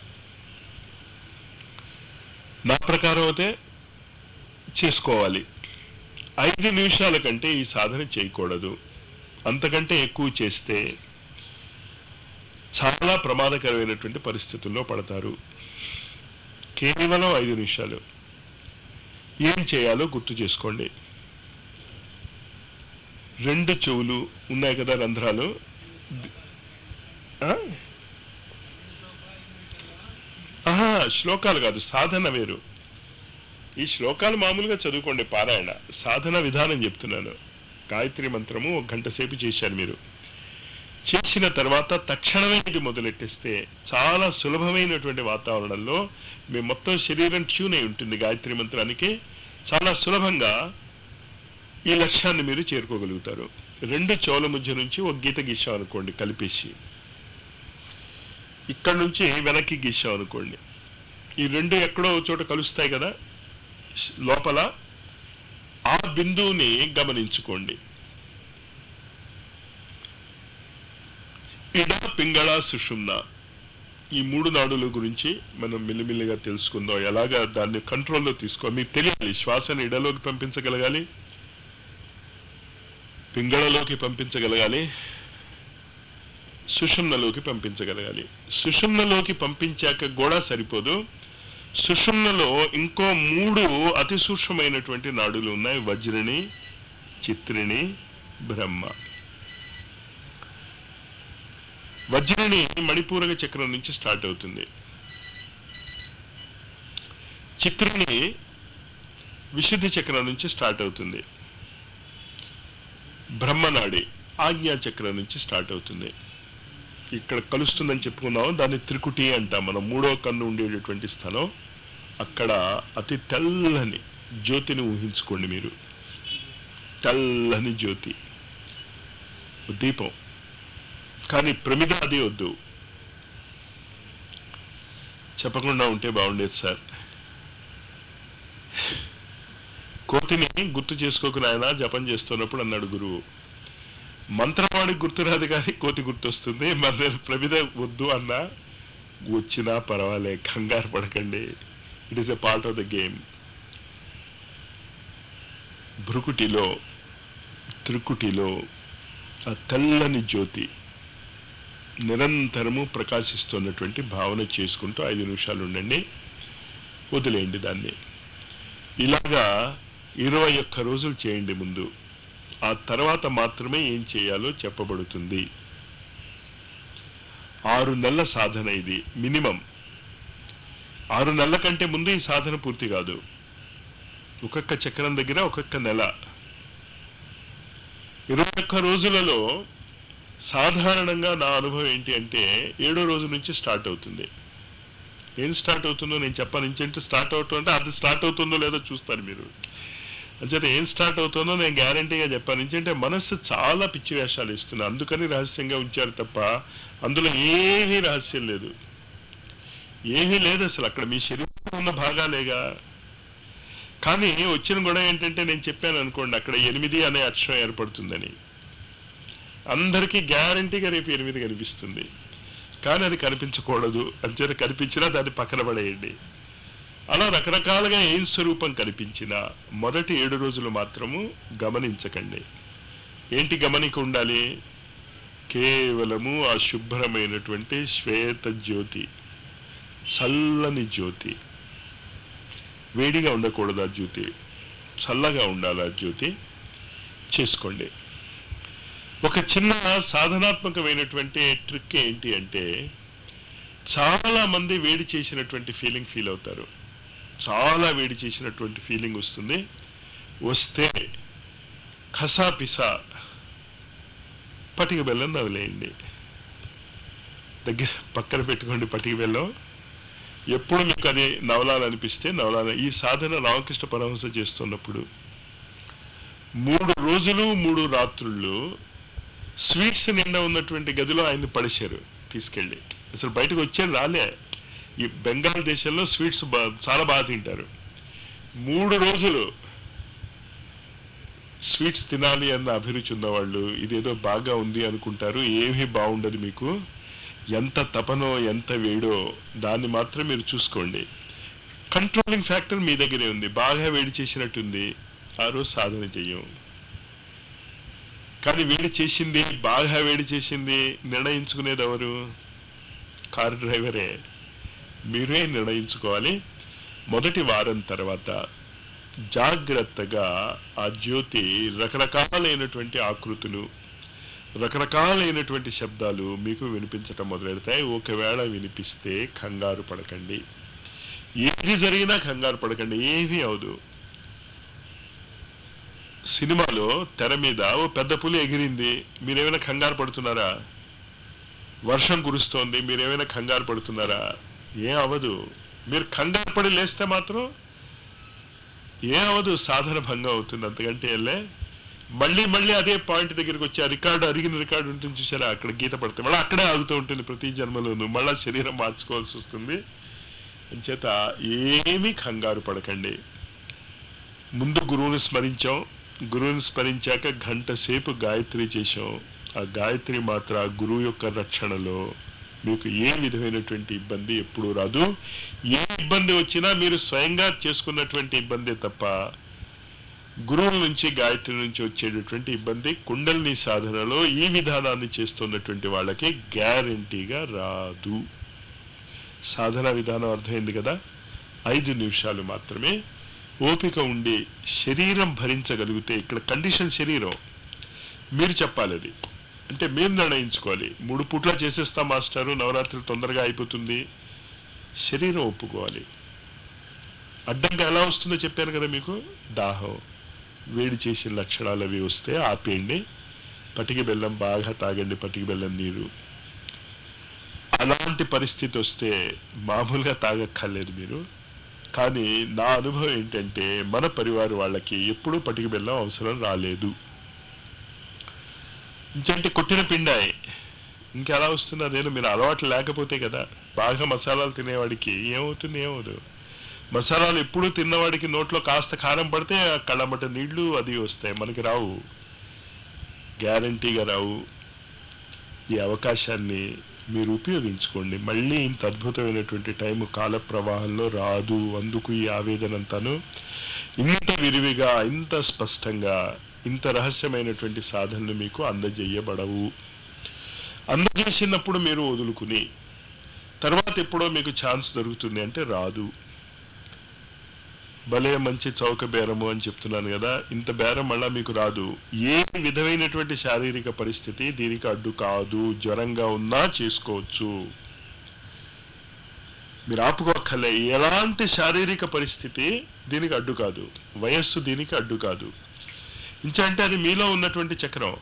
నా ప్రకారం అయితే చేసుకోవాలి ఐదు నిమిషాల కంటే ఈ సాధన చేయకూడదు అంతకంటే ఎక్కువ చేస్తే చాలా ప్రమాదకరమైనటువంటి పరిస్థితుల్లో పడతారు కేవలం ఐదు నిమిషాలు ఏం చేయాలో గుర్తు చేసుకోండి రెండు చెవులు ఉన్నాయి కదా రంధ్రాలు ఆ? ఆహా శ్లోకాలు కాదు సాధన వేరు ఈ శ్లోకాలు మామూలుగా చదువుకోండి పారాయణ సాధన విధానం చెప్తున్నాను గాయత్రి మంత్రము ఒక గంట సేపు చేశారు మీరు చేసిన తర్వాత తక్షణమే ఇది మొదలెట్టేస్తే చాలా సులభమైనటువంటి వాతావరణంలో మీ మొత్తం శరీరం ట్యూన్ అయి ఉంటుంది గాయత్రి మంత్రానికి చాలా సులభంగా ఈ లక్ష్యాన్ని మీరు చేరుకోగలుగుతారు రెండు చెవుల మధ్య నుంచి ఒక గీత గీసాం అనుకోండి కలిపేసి ఇక్కడ నుంచి వెనక్కి గీసాం అనుకోండి ఈ రెండు ఎక్కడో ఒక చోట కలుస్తాయి కదా లోపల ఆ బిందువుని గమనించుకోండి ఇడ పింగళ సుషుమ్న ఈ మూడు నాడుల గురించి మనం మిల్లిమిల్లిగా తెలుసుకుందాం ఎలాగా దాన్ని కంట్రోల్లో తీసుకో మీకు తెలియాలి శ్వాసను ఇడలోకి పంపించగలగాలి పింగళలోకి పంపించగలగాలి సుషుమ్నలోకి పంపించగలగాలి సుషుమ్నలోకి పంపించాక కూడా సరిపోదు సుషుమ్నలో ఇంకో మూడు అతి సూక్ష్మమైనటువంటి నాడులు ఉన్నాయి వజ్రిని చిత్రిని బ్రహ్మ వజ్రిని మణిపూరక చక్రం నుంచి స్టార్ట్ అవుతుంది చిత్రిని విశుద్ధి చక్రం నుంచి స్టార్ట్ అవుతుంది బ్రహ్మనాడి ఆజ్ఞా చక్రం నుంచి స్టార్ట్ అవుతుంది ఇక్కడ కలుస్తుందని చెప్పుకున్నాం దాన్ని త్రికుటి అంటాం మనం మూడో కన్ను ఉండేటటువంటి స్థలం అక్కడ అతి తెల్లని జ్యోతిని ఊహించుకోండి మీరు తెల్లని జ్యోతి దీపం కానీ ప్రమిద అది వద్దు చెప్పకుండా ఉంటే బాగుండేది సార్ కోతిని గుర్తు చేసుకోకు నాయన జపం చేస్తున్నప్పుడు అన్నాడు గురువు మంత్రవాడికి గుర్తురాదు కానీ కోతి గుర్తొస్తుంది మరి ప్రమిద వద్దు అన్నా వచ్చినా పర్వాలే కంగారు పడకండి it is a part of the game భృకుటిలో త్రికుటిలో ఆ తెల్లని జ్యోతి నిరంతరము ప్రకాశిస్తున్నటువంటి భావన చేసుకుంటూ ఐదు నిమిషాలు ఉండండి వదిలేయండి దాన్ని ఇలాగా ఇరవై ఒక్క రోజులు చేయండి ముందు ఆ తర్వాత మాత్రమే ఏం చేయాలో చెప్పబడుతుంది ఆరు నెలల సాధన ఇది మినిమం ఆరు నెలల కంటే ముందు ఈ సాధన పూర్తి కాదు ఒక్కొక్క చక్రం దగ్గర ఒక్కొక్క నెల ఇరవై ఒక్క రోజులలో సాధారణంగా నా అనుభవం ఏంటి అంటే ఏడో రోజు నుంచి స్టార్ట్ అవుతుంది ఏం స్టార్ట్ అవుతుందో నేను చెప్పాను ఇంకేంటి స్టార్ట్ అవుతుందంటే అది స్టార్ట్ అవుతుందో లేదో చూస్తారు మీరు అంచేత ఏం స్టార్ట్ అవుతుందో నేను గ్యారంటీగా చెప్పాను ఎందుకంటే మనస్సు చాలా పిచ్చి వేషాలు ఇస్తుంది అందుకని రహస్యంగా ఉంచారు తప్ప అందులో ఏమీ రహస్యం లేదు ఏమీ లేదు అసలు అక్కడ మీ శరీరంలో ఉన్న భాగాలేగా కానీ వచ్చిన గొడవ ఏంటంటే నేను చెప్పాను అనుకోండి అక్కడ ఎనిమిది అనే అక్షరం ఏర్పడుతుందని అందరికీ గ్యారంటీగా రేపు ఎనిమిది కనిపిస్తుంది కానీ అది కనిపించకూడదు అంచేత కనిపించినా దాన్ని పక్కన పడేయండి అలా రకరకాలుగా ఏం స్వరూపం కనిపించినా మొదటి ఏడు రోజులు మాత్రము గమనించకండి ఏంటి గమనిక ఉండాలి కేవలము ఆ శుభ్రమైనటువంటి శ్వేత జ్యోతి చల్లని జ్యోతి వేడిగా ఉండకూడదు ఆ జ్యోతి చల్లగా ఉండాలి ఆ జ్యోతి చేసుకోండి ఒక చిన్న సాధనాత్మకమైనటువంటి ట్రిక్ ఏంటి అంటే చాలా మంది వేడి చేసినటువంటి ఫీలింగ్ ఫీల్ అవుతారు చాలా వేడి చేసినటువంటి ఫీలింగ్ వస్తుంది వస్తే ఖసా పిసా పటిక బెల్లం నవలేయండి దగ్గర పక్కన పెట్టుకోండి పటిక బెల్లం ఎప్పుడు మీకు అది నవలాలనిపిస్తే నవలాల ఈ సాధన రామకృష్ణ పరమహంస చేస్తున్నప్పుడు మూడు రోజులు మూడు రాత్రుళ్ళు స్వీట్స్ నిండా ఉన్నటువంటి గదిలో ఆయన్ని పడిశారు తీసుకెళ్ళి అసలు బయటకు వచ్చేది రాలే ఈ బెంగాల్ దేశంలో స్వీట్స్ బా- చాలా బాగా తింటారు మూడు రోజులు స్వీట్స్ తినాలి అన్న అభిరుచి ఉన్నవాళ్ళు ఇదేదో బాగా ఉంది అనుకుంటారు ఏమీ బాగుండదు మీకు ఎంత తపనో ఎంత వేడో దాన్ని మాత్రం మీరు చూసుకోండి కంట్రోలింగ్ ఫ్యాక్టర్ మీ దగ్గరే ఉంది బాగా వేడి చేసినట్టుంది ఆ రోజు సాధన చెయ్యం కానీ వేడి చేసింది బాగా వేడి చేసింది నిర్ణయించుకునేది ఎవరు కారు డ్రైవరే మీరే నిర్ణయించుకోవాలి మొదటి వారం తర్వాత జాగ్రత్తగా ఆ జ్యోతి రకరకాలైనటువంటి ఆకృతులు రకరకాలైనటువంటి శబ్దాలు మీకు వినిపించటం మొదలెడతాయి ఒకవేళ వినిపిస్తే కంగారు పడకండి ఏది జరిగినా కంగారు పడకండి ఏమీ అవదు సినిమాలో తెర మీద ఓ పెద్ద పులి ఎగిరింది మీరేమైనా కంగారు పడుతున్నారా వర్షం కురుస్తోంది మీరేమైనా కంగారు పడుతున్నారా ఏం అవదు మీరు కంగారు పడి లేస్తే మాత్రం ఏం అవదు సాధన భంగం అవుతుంది అంతకంటే వెళ్ళే మళ్ళీ మళ్ళీ అదే పాయింట్ దగ్గరికి వచ్చి ఆ రికార్డు అరిగిన రికార్డు ఉంటుంది చూసారా అక్కడ గీత పడితే మళ్ళీ అక్కడే ఆగుతూ ఉంటుంది ప్రతి జన్మలోనూ మళ్ళా శరీరం మార్చుకోవాల్సి వస్తుంది అంచేత ఏమీ కంగారు పడకండి ముందు గురువుని స్మరించాం గురువుని స్మరించాక గంట సేపు గాయత్రి చేశాం ఆ గాయత్రి మాత్ర ఆ గురువు యొక్క రక్షణలో మీకు ఏ విధమైనటువంటి ఇబ్బంది ఎప్పుడూ రాదు ఏ ఇబ్బంది వచ్చినా మీరు స్వయంగా చేసుకున్నటువంటి ఇబ్బందే తప్ప గురువుల నుంచి గాయత్రి నుంచి వచ్చేటటువంటి ఇబ్బంది కుండలిని సాధనలో ఈ విధానాన్ని చేస్తున్నటువంటి వాళ్ళకి గ్యారంటీగా రాదు సాధన విధానం అర్థమైంది కదా ఐదు నిమిషాలు మాత్రమే ఓపిక ఉండి శరీరం భరించగలిగితే ఇక్కడ కండిషన్ శరీరం మీరు చెప్పాలి అది అంటే మేము నిర్ణయించుకోవాలి మూడు పూట్ల చేసేస్తాం మాస్టారు నవరాత్రి తొందరగా అయిపోతుంది శరీరం ఒప్పుకోవాలి అడ్డంగా ఎలా వస్తుందో చెప్పాను కదా మీకు దాహం వేడి చేసిన లక్షణాలు అవి వస్తే ఆపేయండి పటికి బెల్లం బాగా తాగండి పటికి బెల్లం నీరు అలాంటి పరిస్థితి వస్తే మామూలుగా తాగక్కర్లేదు మీరు కానీ నా అనుభవం ఏంటంటే మన పరివారు వాళ్ళకి ఎప్పుడూ పటికి బెల్లం అవసరం రాలేదు ఇంకంటే కొట్టిన పిండాయి ఇంకెలా వస్తుంది అదేదో మీరు అలవాటు లేకపోతే కదా బాగా మసాలాలు తినేవాడికి ఏమవుతుంది ఏమవుదు మసాలాలు ఎప్పుడు తిన్నవాడికి నోట్లో కాస్త కారం పడితే ఆ కళ్ళమట నీళ్లు అది వస్తాయి మనకి రావు గ్యారంటీగా రావు ఈ అవకాశాన్ని మీరు ఉపయోగించుకోండి మళ్ళీ ఇంత అద్భుతమైనటువంటి టైం కాల ప్రవాహంలో రాదు అందుకు ఈ ఆవేదన అంతాను ఇంత విరివిగా ఇంత స్పష్టంగా ఇంత రహస్యమైనటువంటి సాధనలు మీకు అందజేయబడవు అందజేసినప్పుడు మీరు వదులుకుని తర్వాత ఎప్పుడో మీకు ఛాన్స్ దొరుకుతుంది అంటే రాదు భలే మంచి చౌక బేరము అని చెప్తున్నాను కదా ఇంత బేరం మళ్ళా మీకు రాదు ఏ విధమైనటువంటి శారీరక పరిస్థితి దీనికి అడ్డు కాదు జ్వరంగా ఉన్నా చేసుకోవచ్చు మీరు ఆపుకోక్కర్లే ఎలాంటి శారీరక పరిస్థితి దీనికి అడ్డు కాదు వయస్సు దీనికి అడ్డు కాదు ఇంచంటే అది మీలో ఉన్నటువంటి చక్రం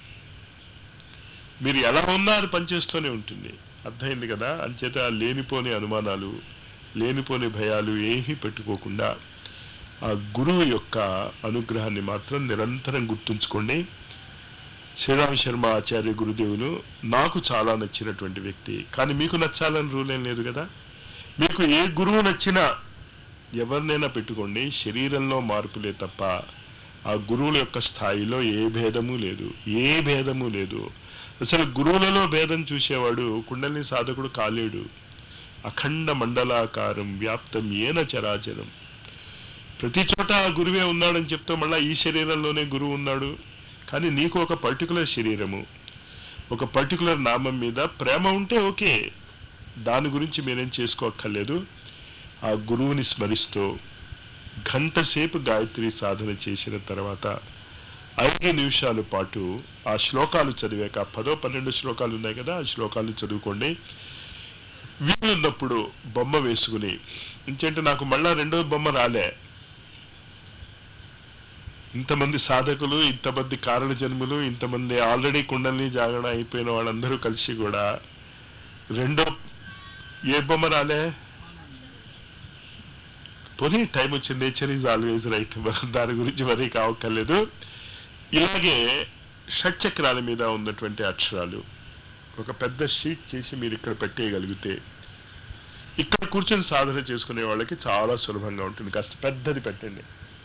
మీరు ఎలా ఉన్నా అది పనిచేస్తూనే ఉంటుంది అర్థమైంది కదా అంచేత లేనిపోని అనుమానాలు లేనిపోని భయాలు ఏమీ పెట్టుకోకుండా ఆ గురువు యొక్క అనుగ్రహాన్ని మాత్రం నిరంతరం గుర్తుంచుకోండి శ్రీరామ్ శర్మ ఆచార్య గురుదేవులు నాకు చాలా నచ్చినటువంటి వ్యక్తి కానీ మీకు నచ్చాలని రూల్ ఏం లేదు కదా మీకు ఏ గురువు నచ్చినా ఎవరినైనా పెట్టుకోండి శరీరంలో మార్పులే తప్ప ఆ గురువుల యొక్క స్థాయిలో ఏ భేదము లేదు ఏ భేదము లేదు అసలు గురువులలో భేదం చూసేవాడు కుండలిని సాధకుడు కాలేడు అఖండ మండలాకారం వ్యాప్తం ఏన చరాచరం ప్రతి చోట ఆ గురువే ఉన్నాడని చెప్తే మళ్ళీ ఈ శరీరంలోనే గురువు ఉన్నాడు కానీ నీకు ఒక పర్టికులర్ శరీరము ఒక పర్టికులర్ నామం మీద ప్రేమ ఉంటే ఓకే దాని గురించి మీరేం చేసుకోక్కర్లేదు ఆ గురువుని స్మరిస్తూ గంట సేపు గాయత్రి సాధన చేసిన తర్వాత ఐదు నిమిషాల పాటు ఆ శ్లోకాలు చదివాక పదో పన్నెండు శ్లోకాలు ఉన్నాయి కదా ఆ శ్లోకాలు చదువుకోండి వీలున్నప్పుడు బొమ్మ వేసుకుని ఇంకేంటే నాకు మళ్ళా రెండో బొమ్మ రాలే ఇంతమంది సాధకులు ఇంతమంది కారణ జన్ములు ఇంతమంది ఆల్రెడీ కుండల్ని జాగరణ అయిపోయిన వాళ్ళందరూ కలిసి కూడా రెండో ఏ బొమ్మ రాలే పోనీ టైం వచ్చింది నేచర్ ఈజ్ ఆల్వేజ్ రైట్ దాని గురించి మరీ కావక్కర్లేదు ఇలాగే షట్చక్రాల మీద ఉన్నటువంటి అక్షరాలు ఒక పెద్ద షీట్ చేసి మీరు ఇక్కడ పెట్టేయగలిగితే ఇక్కడ కూర్చొని సాధన చేసుకునే వాళ్ళకి చాలా సులభంగా ఉంటుంది కాస్త పెద్దది పెట్టండి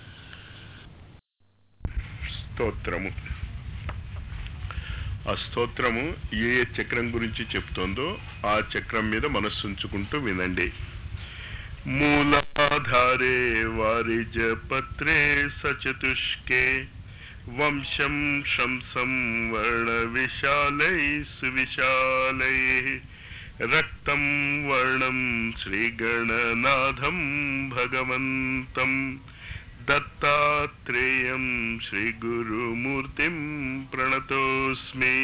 స్తోత్రము ఆ స్తోత్రము ఏ ఏ చక్రం గురించి చెప్తోందో ఆ చక్రం మీద మనస్సు ఉంచుకుంటూ వినండి మూలాధారే వారిజ పత్రే సచతుష్కే వంశం శంసం వర్ణ విశాలై సువిశాలై రక్తం వర్ణం శ్రీగణనాథం భగవంతం దత్తాత్రేయం శ్రీగురుమూర్తిం ప్రణతోస్మి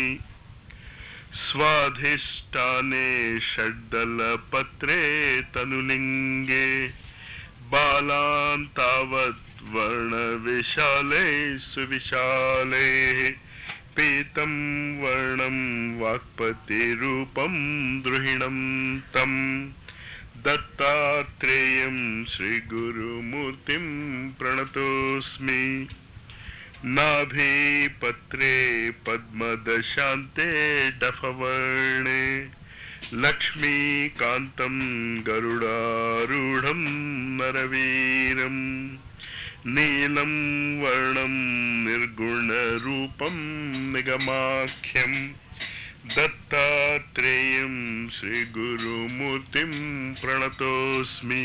స్వాధిష్టానే షడ్దలపత్రే తనులింగే బాలాన్ తావత్ వర్ణవిశాలై సువిశాలై పీతం వర్ణం వాక్పతిరూపం ద్రుహిణం తం దత్తాత్రేయం శ్రీగురుమూర్తిం ప్రణతోస్మి నాభీపత్రే పద్మదశాంతే డఫవర్ణే లక్ష్మీకాంతం గరుడారూఢం నరవీరం నీలం వర్ణం నిర్గుణరూపం నిగమాఖ్యం దత్తాత్రేయం శ్రీగురుమూర్తిం ప్రణతోస్మి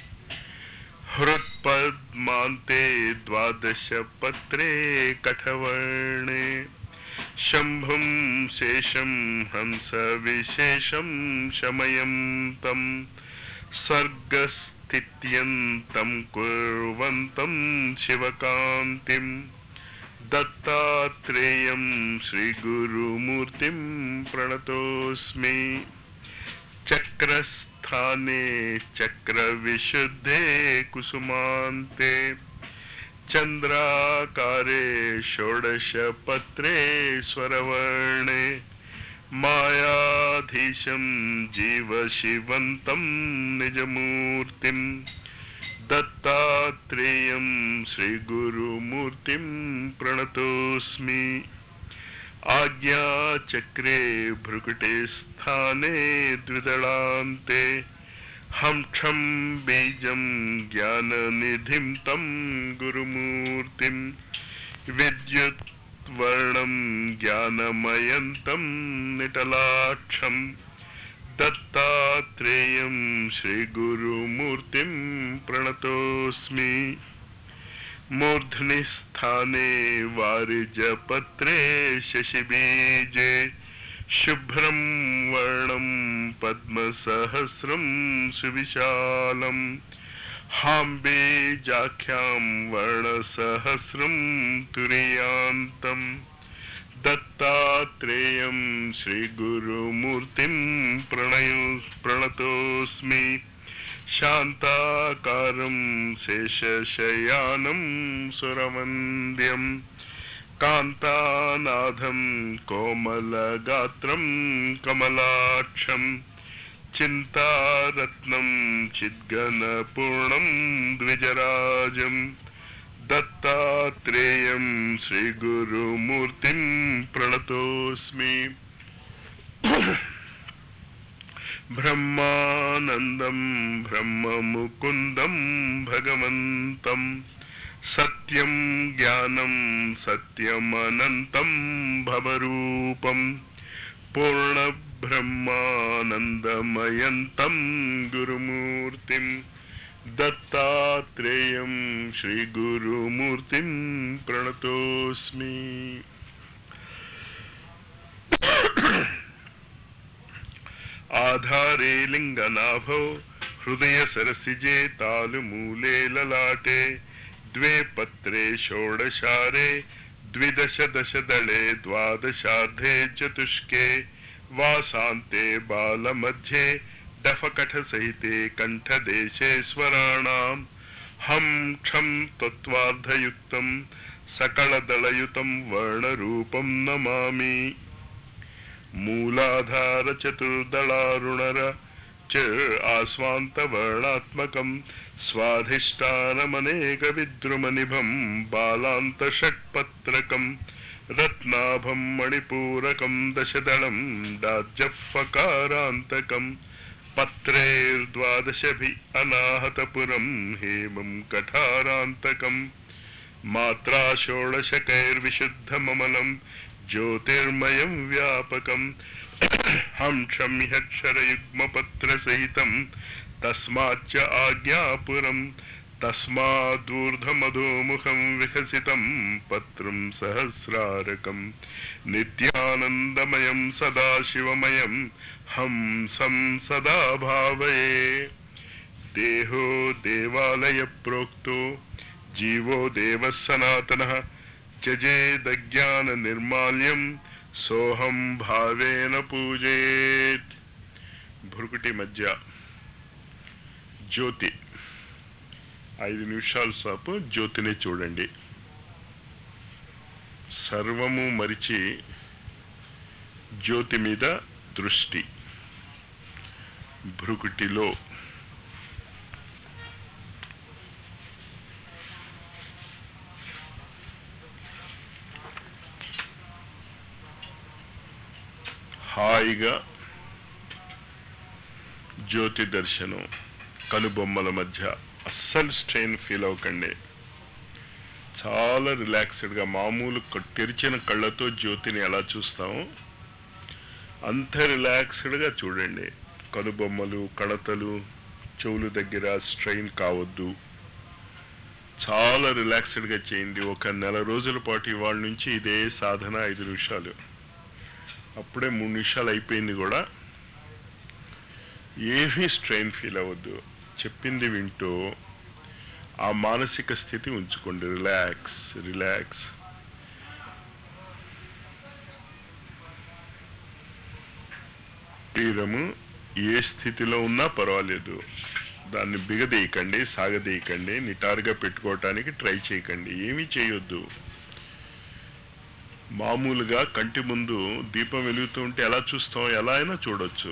హృత్పద్మాంతే ద్వాదశపత్రే కఠవర్ణే శంభుం శేషం హంస విశేషం శమయం తం స్వర్గస్థిత్యంతం కుర్వంతం శివకాంతిం దత్తాత్రేయం శ్రీగురుమూర్తిం ప్రణతోస్మి చక్రస్థానే చక్రవిశుద్ధే కుసుమాంతే చంద్రాకారే షోడశపత్రే స్వరవర్ణే మాయాధీశం జీవశివంతం నిజమూర్తిం దత్తాత్రేయం శ్రీగురుమూర్తిం ప్రణతోస్మి ఆజ్ఞాచక్రే భృకుటే స్థానే ద్విదళాంతే హంక్షం బీజం జ్ఞాననిధిం తం గురుమూర్తిం విద్యుత్ వర్ణం జ్ఞానమయంతం నిటలాక్షం దత్తాత్రేయం శ్రీగురుమూర్తిం ప్రణతోస్మి మూర్ధ్ని స్థానే వారిజపత్రే శశిబీజే శుభ్రం వర్ణం పద్మసహస్రం సువిశాలం హాంబేజాఖ్యాం వర్ణసహస్రం తురియాంతం దత్తాత్రేయం శ్రీగురుమూర్తిం ప్రణయో ప్రణతోస్మి శాంతాకారం శేషశయానం సురవంద్యం కాంతానాథం కోమలగాత్రం కమలాక్షం చింతారత్నం చిద్గణపూర్ణం ద్విజరాజం దత్తాత్రేయం శ్రీగురుమూర్తిం ప్రణతోస్మి బ్రహ్మానందం బ్రహ్మముకుందం భగవంతం సత్యం జ్ఞానం సత్యమనంతం భవరూపం పూర్ణబ్రహ్మానందమయంతం గురుమూర్తిం దత్తాత్రేయం శ్రీగురుమూర్తిం ప్రణతోస్మి ఆధారే లింగనాభో హృదయ సరసిజే తాళుమూలే లలాటే ద్వే పత్రే షోడశారే ద్విదశ దశదళే ద్వాదశార్ధే చతుష్కే వాసాంతే బాలमध्ये डफकठसहिते कण्ठदेशे स्वराणाम् हं क्षं तत्त्वार्धयुक्तं सकलदलयुतं वर्णरूपं नमामि मूलाधारचतुर्दलारुणर च आस्वान्तवर्णात्मकं स्वाधिष्ठानमनेकविद्रुमनिभं बालान्तषट्पत्रकम् रत्नाभं मणिपूरकं दशदलं दाज्यफकारान्तकम् पत्रैर्द्वादशभि अनाहतपुरं हेमं कठारान्तकम् मात्रा षोडशकैर्विशुद्धममलं ज्योतिर्मयं व्यापकम् हं क्षम्यक्षरयुग्मपत्रसहितं तस्माच्च आज्ञापुरम् तस्मादूर्धमधोमुखं विकसितं पत्रं सहस्रारकं नित्यानन्दमयं सदाशिवमयं हंसं सदा भावये देहो देवालयप्रोक्तो जीवो देवः सनातनः त्यजेदज्ञाननिर्माल्यं सोऽहं भावेन पूजेत् భృకుటి మధ్య జ్యోతి ఐదు నిమిషాల సేపు జ్యోతిని చూడండి సర్వము మరిచి జ్యోతి మీద దృష్టి భృకుటిలో హాయిగా జ్యోతి దర్శనం కనుబొమ్మల మధ్య అస్సలు స్ట్రెయిన్ ఫీల్ అవ్వకండి చాలా రిలాక్స్డ్గా మామూలు క- తెరిచిన కళ్ళతో జ్యోతిని ఎలా చూస్తామో అంత రిలాక్స్డ్గా చూడండి కనుబొమ్మలు కడతలు చెవులు దగ్గర స్ట్రెయిన్ కావద్దు చాలా రిలాక్స్డ్గా చేయండి ఒక నెల రోజుల పాటు ఇవాళ నుంచి ఇదే సాధన ఐదు నిమిషాలు అప్పుడే మూడు నిమిషాలు అయిపోయింది కూడా ఏమీ స్ట్రెయిన్ ఫీల్ అవ్వద్దు చెప్పింది వింటూ ఆ మానసిక స్థితి ఉంచుకోండి రిలాక్స్ రిలాక్స్ శరీరము ఏ స్థితిలో ఉన్నా పర్వాలేదు దాన్ని బిగదీయకండి సాగదీయకండి నిటారుగా పెట్టుకోవటానికి ట్రై చేయకండి ఏమీ చేయొద్దు మామూలుగా కంటి ముందు దీపం వెలుగుతూ ఉంటే ఎలా చూస్తాం ఎలా అయినా చూడొచ్చు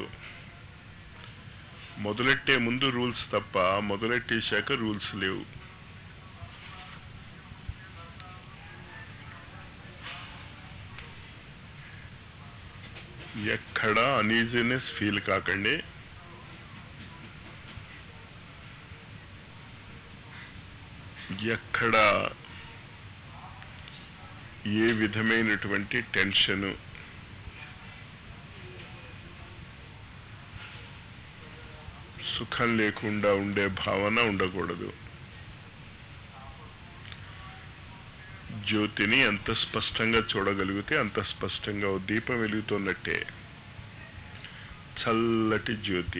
మొదలెట్టే ముందు రూల్స్ తప్ప మొదలెట్టేశాక రూల్స్ లేవు ఎక్కడ అనీజీనెస్ ఫీల్ కాకండి ఎక్కడ ఏ విధమైనటువంటి టెన్షను సుఖం లేకుండా ఉండే భావన ఉండకూడదు జ్యోతిని ఎంత స్పష్టంగా చూడగలిగితే అంత స్పష్టంగా ఓ దీపం వెలుగుతున్నట్టే చల్లటి జ్యోతి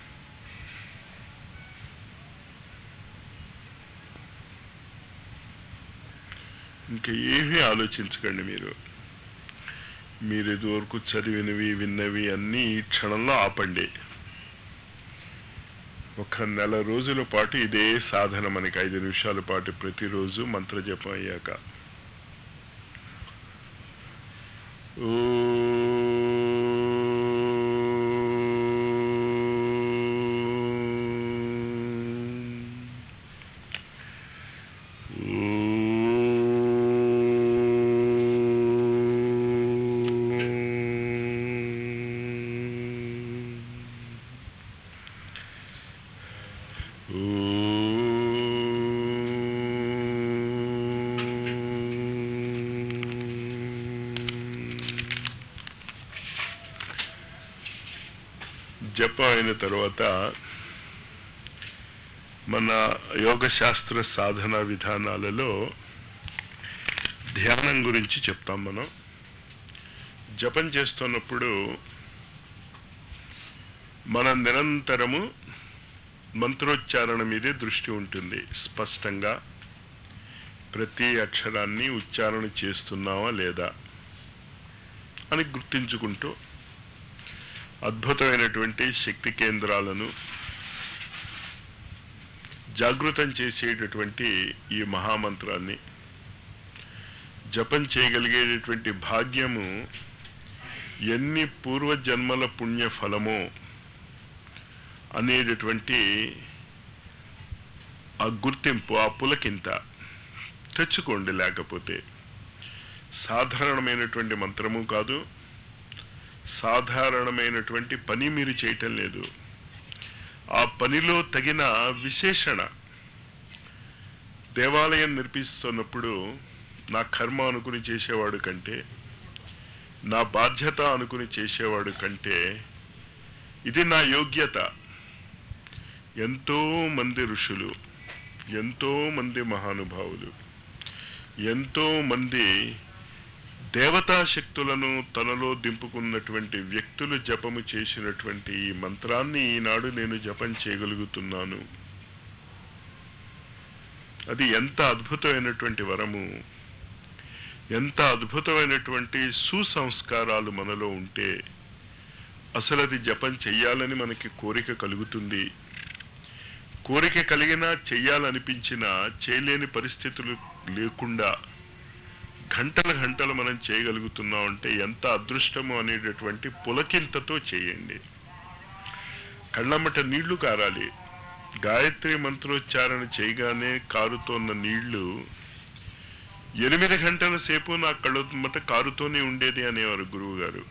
ఇంకా ఏమీ ఆలోచించకండి మీరు మీరు ఇదివరకు చదివినవి విన్నవి అన్నీ ఈ క్షణంలో ఆపండి ఒక నెల రోజుల పాటు ఇదే సాధన మనకి ఐదు నిమిషాల పాటు ప్రతిరోజు మంత్రజపం అయ్యాక ఓం జపం అయిన తర్వాత మన యోగ శాస్త్ర సాధన విధానాలలో ధ్యానం గురించి చెప్తాం మనం జపం చేస్తున్నప్పుడు మనం నిరంతరము మంత్రోచ్చారణ మీదే దృష్టి ఉంటుంది స్పష్టంగా ప్రతి అక్షరాన్ని ఉచ్చారణ చేస్తున్నావా లేదా అని గుర్తించుకుంటూ అద్భుతమైనటువంటి శక్తి కేంద్రాలను జాగృతం చేసేటటువంటి ఈ మహామంత్రాన్ని జపం చేయగలిగేటటువంటి భాగ్యము ఎన్ని పూర్వజన్మల పుణ్య ఫలమో అనేటటువంటి ఆ గుర్తింపు ఆ పులకింత తెచ్చుకోండి లేకపోతే సాధారణమైనటువంటి మంత్రము కాదు సాధారణమైనటువంటి పని మీరు చేయటం లేదు ఆ పనిలో తగిన విశేషణ దేవాలయం నిర్మిస్తున్నప్పుడు నా కర్మ అనుకుని చేసేవాడు కంటే నా బాధ్యత అనుకుని చేసేవాడు కంటే ఇది నా యోగ్యత ఎంతో మంది ఋషులు ఎంతో మంది మహానుభావులు ఎంతో మంది దేవతా శక్తులను తనలో దింపుకున్నటువంటి వ్యక్తులు జపము చేసినటువంటి ఈ మంత్రాన్ని ఈనాడు నేను జపం చేయగలుగుతున్నాను అది ఎంత అద్భుతమైనటువంటి వరము ఎంత అద్భుతమైనటువంటి సుసంస్కారాలు మనలో ఉంటే అసలు అది జపం చెయ్యాలని మనకి కోరిక కలుగుతుంది కోరిక కలిగినా చెయ్యాలనిపించినా చేయలేని పరిస్థితులు లేకుండా గంటల గంటలు మనం చేయగలుగుతున్నాం అంటే ఎంత అదృష్టము అనేటటువంటి పులకింతతో చేయండి కళ్ళమ్మట నీళ్లు కారాలి గాయత్రి మంత్రోచ్చారణ చేయగానే కారుతోన్న నీళ్లు ఎనిమిది గంటల సేపు నా కళ్ళమ్మట కారుతోనే ఉండేది అనేవారు గురువు గారు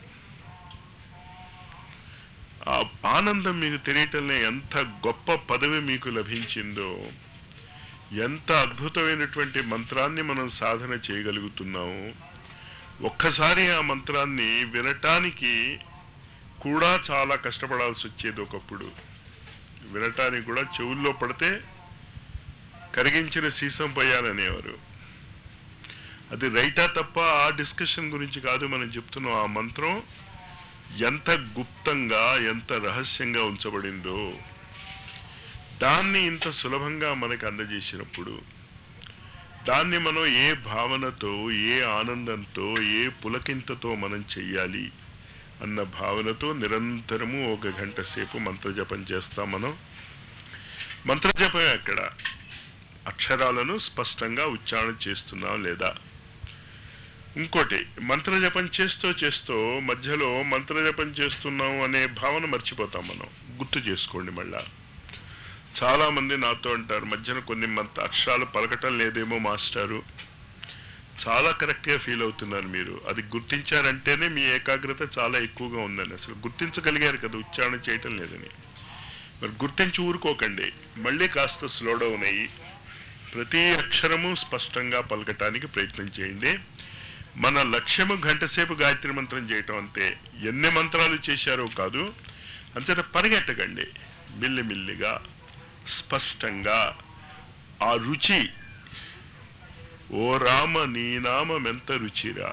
ఆ ఆనందం మీకు తెలియటంలో ఎంత గొప్ప పదవి మీకు లభించిందో ఎంత అద్భుతమైనటువంటి మంత్రాన్ని మనం సాధన చేయగలుగుతున్నాము ఒక్కసారి ఆ మంత్రాన్ని వినటానికి కూడా చాలా కష్టపడాల్సి వచ్చేది ఒకప్పుడు వినటానికి కూడా చెవుల్లో పడితే కరిగించిన సీసం పోయాలనేవారు అది రైటా తప్ప ఆ డిస్కషన్ గురించి కాదు మనం చెప్తున్నాం ఆ మంత్రం ఎంత గుప్తంగా ఎంత రహస్యంగా ఉంచబడిందో దాన్ని ఇంత సులభంగా మనకు అందజేసినప్పుడు దాన్ని మనం ఏ భావనతో ఏ ఆనందంతో ఏ పులకింతతో మనం చెయ్యాలి అన్న భావనతో నిరంతరము ఒక గంట సేపు మంత్రజపం చేస్తాం మనం మంత్రజపం ఎక్కడ అక్షరాలను స్పష్టంగా ఉచ్చారణ చేస్తున్నాం లేదా ఇంకోటి మంత్రజపం చేస్తూ చేస్తూ మధ్యలో మంత్రజపం చేస్తున్నాం అనే భావన మర్చిపోతాం మనం గుర్తు చేసుకోండి మళ్ళా చాలా మంది నాతో అంటారు మధ్యన కొన్ని మంత అక్షరాలు పలకటం లేదేమో మాస్టారు చాలా కరెక్ట్గా ఫీల్ అవుతున్నారు మీరు అది గుర్తించారంటేనే మీ ఏకాగ్రత చాలా ఎక్కువగా ఉందని అసలు గుర్తించగలిగారు కదా ఉచ్చారణ చేయటం లేదని మరి గుర్తించి ఊరుకోకండి మళ్ళీ కాస్త స్లో డౌన్ అయ్యి ప్రతి అక్షరము స్పష్టంగా పలకటానికి ప్రయత్నం చేయండి మన లక్ష్యము గంట సేపు గాయత్రి మంత్రం చేయటం అంతే ఎన్ని మంత్రాలు చేశారో కాదు అంతేత పరిగెట్టకండి మిల్లిమిల్లిగా స్పష్టంగా ఆ రుచి ఓ రామ నీ నామెంత రుచిరా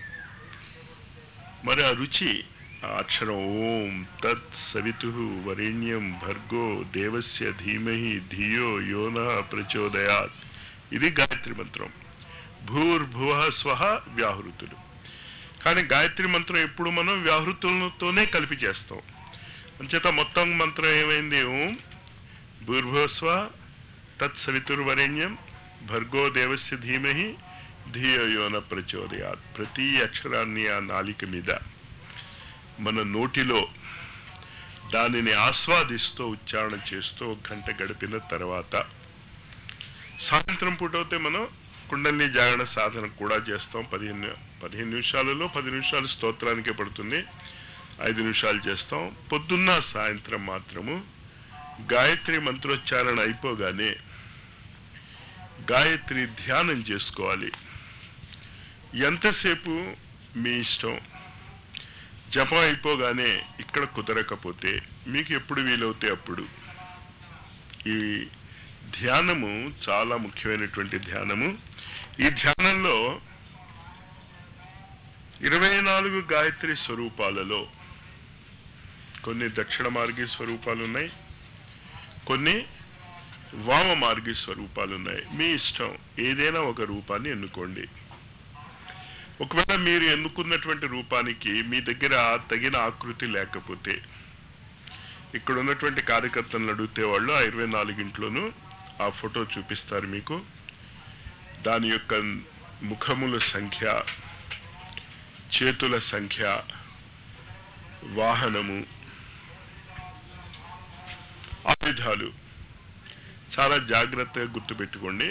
మరి ఆ రుచి ఆ అక్షరం ఓం తత్ సవితు వరేణ్యం భర్గో దేవస్య ధీమహి ధియో యోన ప్రచోదయాత్ ఇది గాయత్రి మంత్రం భూర్భువ స్వహ వ్యాహృతులు కానీ గాయత్రి మంత్రం ఎప్పుడు మనం వ్యాహృతులతోనే కలిపి చేస్తాం అంచేత మొత్తం మంత్రం ఏమైంది ఓం భూర్భువస్వ తత్ సవితుర్వరేణ్యం భర్గో దేవస్య ధీమహి ధియో యోన ప్రచోదయాత్ ప్రతి అక్షరాన్ని ఆ నాలిక మీద మన నోటిలో దానిని ఆస్వాదిస్తూ ఉచ్చారణ చేస్తూ ఒక గంట గడిపిన తర్వాత సాయంత్రం పూట అయితే మనం కుండలిని జాగరణ సాధన కూడా చేస్తాం పదిహేను పదిహేను నిమిషాలలో పది నిమిషాలు స్తోత్రానికే పడుతుంది ఐదు నిమిషాలు చేస్తాం పొద్దున్న సాయంత్రం మాత్రము గాయత్రి మంత్రోచ్చారణ అయిపోగానే గాయత్రి ధ్యానం చేసుకోవాలి ఎంతసేపు మీ ఇష్టం జపం అయిపోగానే ఇక్కడ కుదరకపోతే మీకు ఎప్పుడు వీలవుతే అప్పుడు ఈ ధ్యానము చాలా ముఖ్యమైనటువంటి ధ్యానము ఈ ధ్యానంలో ఇరవై నాలుగు గాయత్రి స్వరూపాలలో కొన్ని దక్షిణ మార్గీ స్వరూపాలు ఉన్నాయి కొన్ని వామ మార్గీ స్వరూపాలు ఉన్నాయి మీ ఇష్టం ఏదైనా ఒక రూపాన్ని ఎన్నుకోండి ఒకవేళ మీరు ఎన్నుకున్నటువంటి రూపానికి మీ దగ్గర తగిన ఆకృతి లేకపోతే ఇక్కడ ఉన్నటువంటి కార్యకర్తలను అడిగితే వాళ్ళు ఆ ఇరవై నాలుగింట్లోనూ ఆ ఫోటో చూపిస్తారు మీకు దాని యొక్క ముఖముల సంఖ్య చేతుల సంఖ్య వాహనము ఆయుధాలు చాలా జాగ్రత్తగా గుర్తుపెట్టుకోండి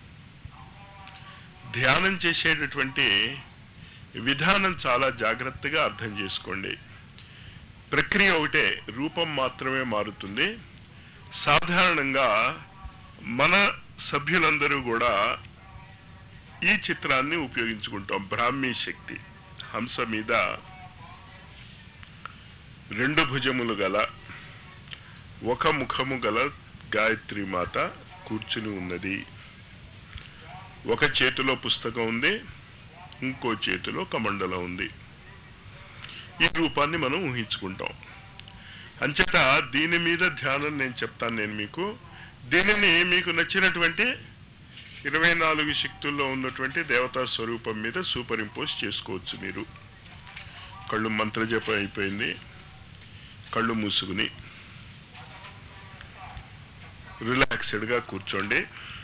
ధ్యానం చేసేటటువంటి విధానం చాలా జాగ్రత్తగా అర్థం చేసుకోండి ప్రక్రియ ఒకటే రూపం మాత్రమే మారుతుంది సాధారణంగా మన సభ్యులందరూ కూడా ఈ చిత్రాన్ని ఉపయోగించుకుంటాం బ్రాహ్మీ శక్తి హంస మీద రెండు భుజములు గల ఒక ముఖము గల గాయత్రి మాత కూర్చుని ఉన్నది ఒక చేతిలో పుస్తకం ఉంది ఇంకో చేతిలో కమండలం ఉంది ఈ రూపాన్ని మనం ఊహించుకుంటాం అంచేత దీని మీద ధ్యానం నేను చెప్తాను నేను మీకు దీనిని మీకు నచ్చినటువంటి ఇరవై నాలుగు శక్తుల్లో ఉన్నటువంటి దేవతా స్వరూపం మీద సూపర్ ఇంపోజ్ చేసుకోవచ్చు మీరు కళ్ళు మంత్రజపం అయిపోయింది కళ్ళు మూసుకుని రిలాక్స్డ్గా కూర్చోండి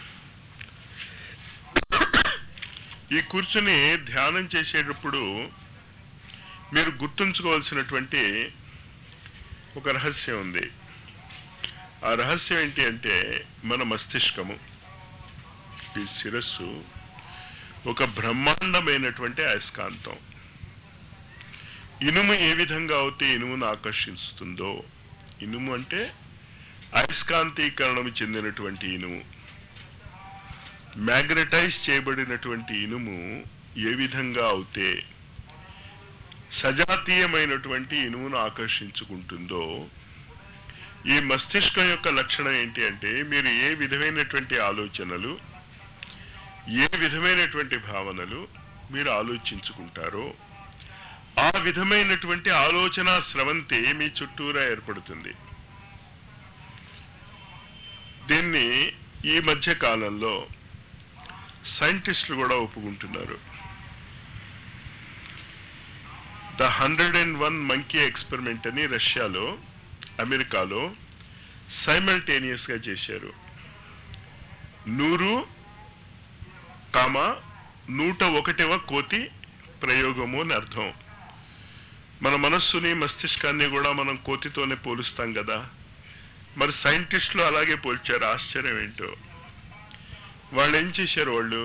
ఈ కూర్చుని ధ్యానం చేసేటప్పుడు మీరు గుర్తుంచుకోవాల్సినటువంటి ఒక రహస్యం ఉంది ఆ రహస్యం ఏంటి అంటే మన మస్తిష్కము ఈ శిరస్సు ఒక బ్రహ్మాండమైనటువంటి అయస్కాంతం ఇనుము ఏ విధంగా అయితే ఇనుమును ఆకర్షిస్తుందో ఇనుము అంటే అయస్కాంతీకరణం చెందినటువంటి ఇనుము మ్యాగ్నటైజ్ చేయబడినటువంటి ఇనుము ఏ విధంగా అవుతే సజాతీయమైనటువంటి ఇనుమును ఆకర్షించుకుంటుందో ఈ మస్తిష్కం యొక్క లక్షణం ఏంటి అంటే మీరు ఏ విధమైనటువంటి ఆలోచనలు ఏ విధమైనటువంటి భావనలు మీరు ఆలోచించుకుంటారో ఆ విధమైనటువంటి ఆలోచన స్రవంతి మీ చుట్టూరా ఏర్పడుతుంది దీన్ని ఈ మధ్య కాలంలో సైంటిస్టులు కూడా ఒప్పుకుంటున్నారు the hundred and one monkey experiment అని రష్యాలో అమెరికాలో సైమల్టేనియస్గా చేశారు నూరు కామ నూట ఒకటవ కోతి ప్రయోగము అని అర్థం మన మనస్సుని మస్తిష్కాన్ని కూడా మనం కోతితోనే పోలుస్తాం కదా మరి సైంటిస్టులు అలాగే పోల్చారు ఆశ్చర్యం ఏంటో వాళ్ళు ఏం చేశారు వాళ్ళు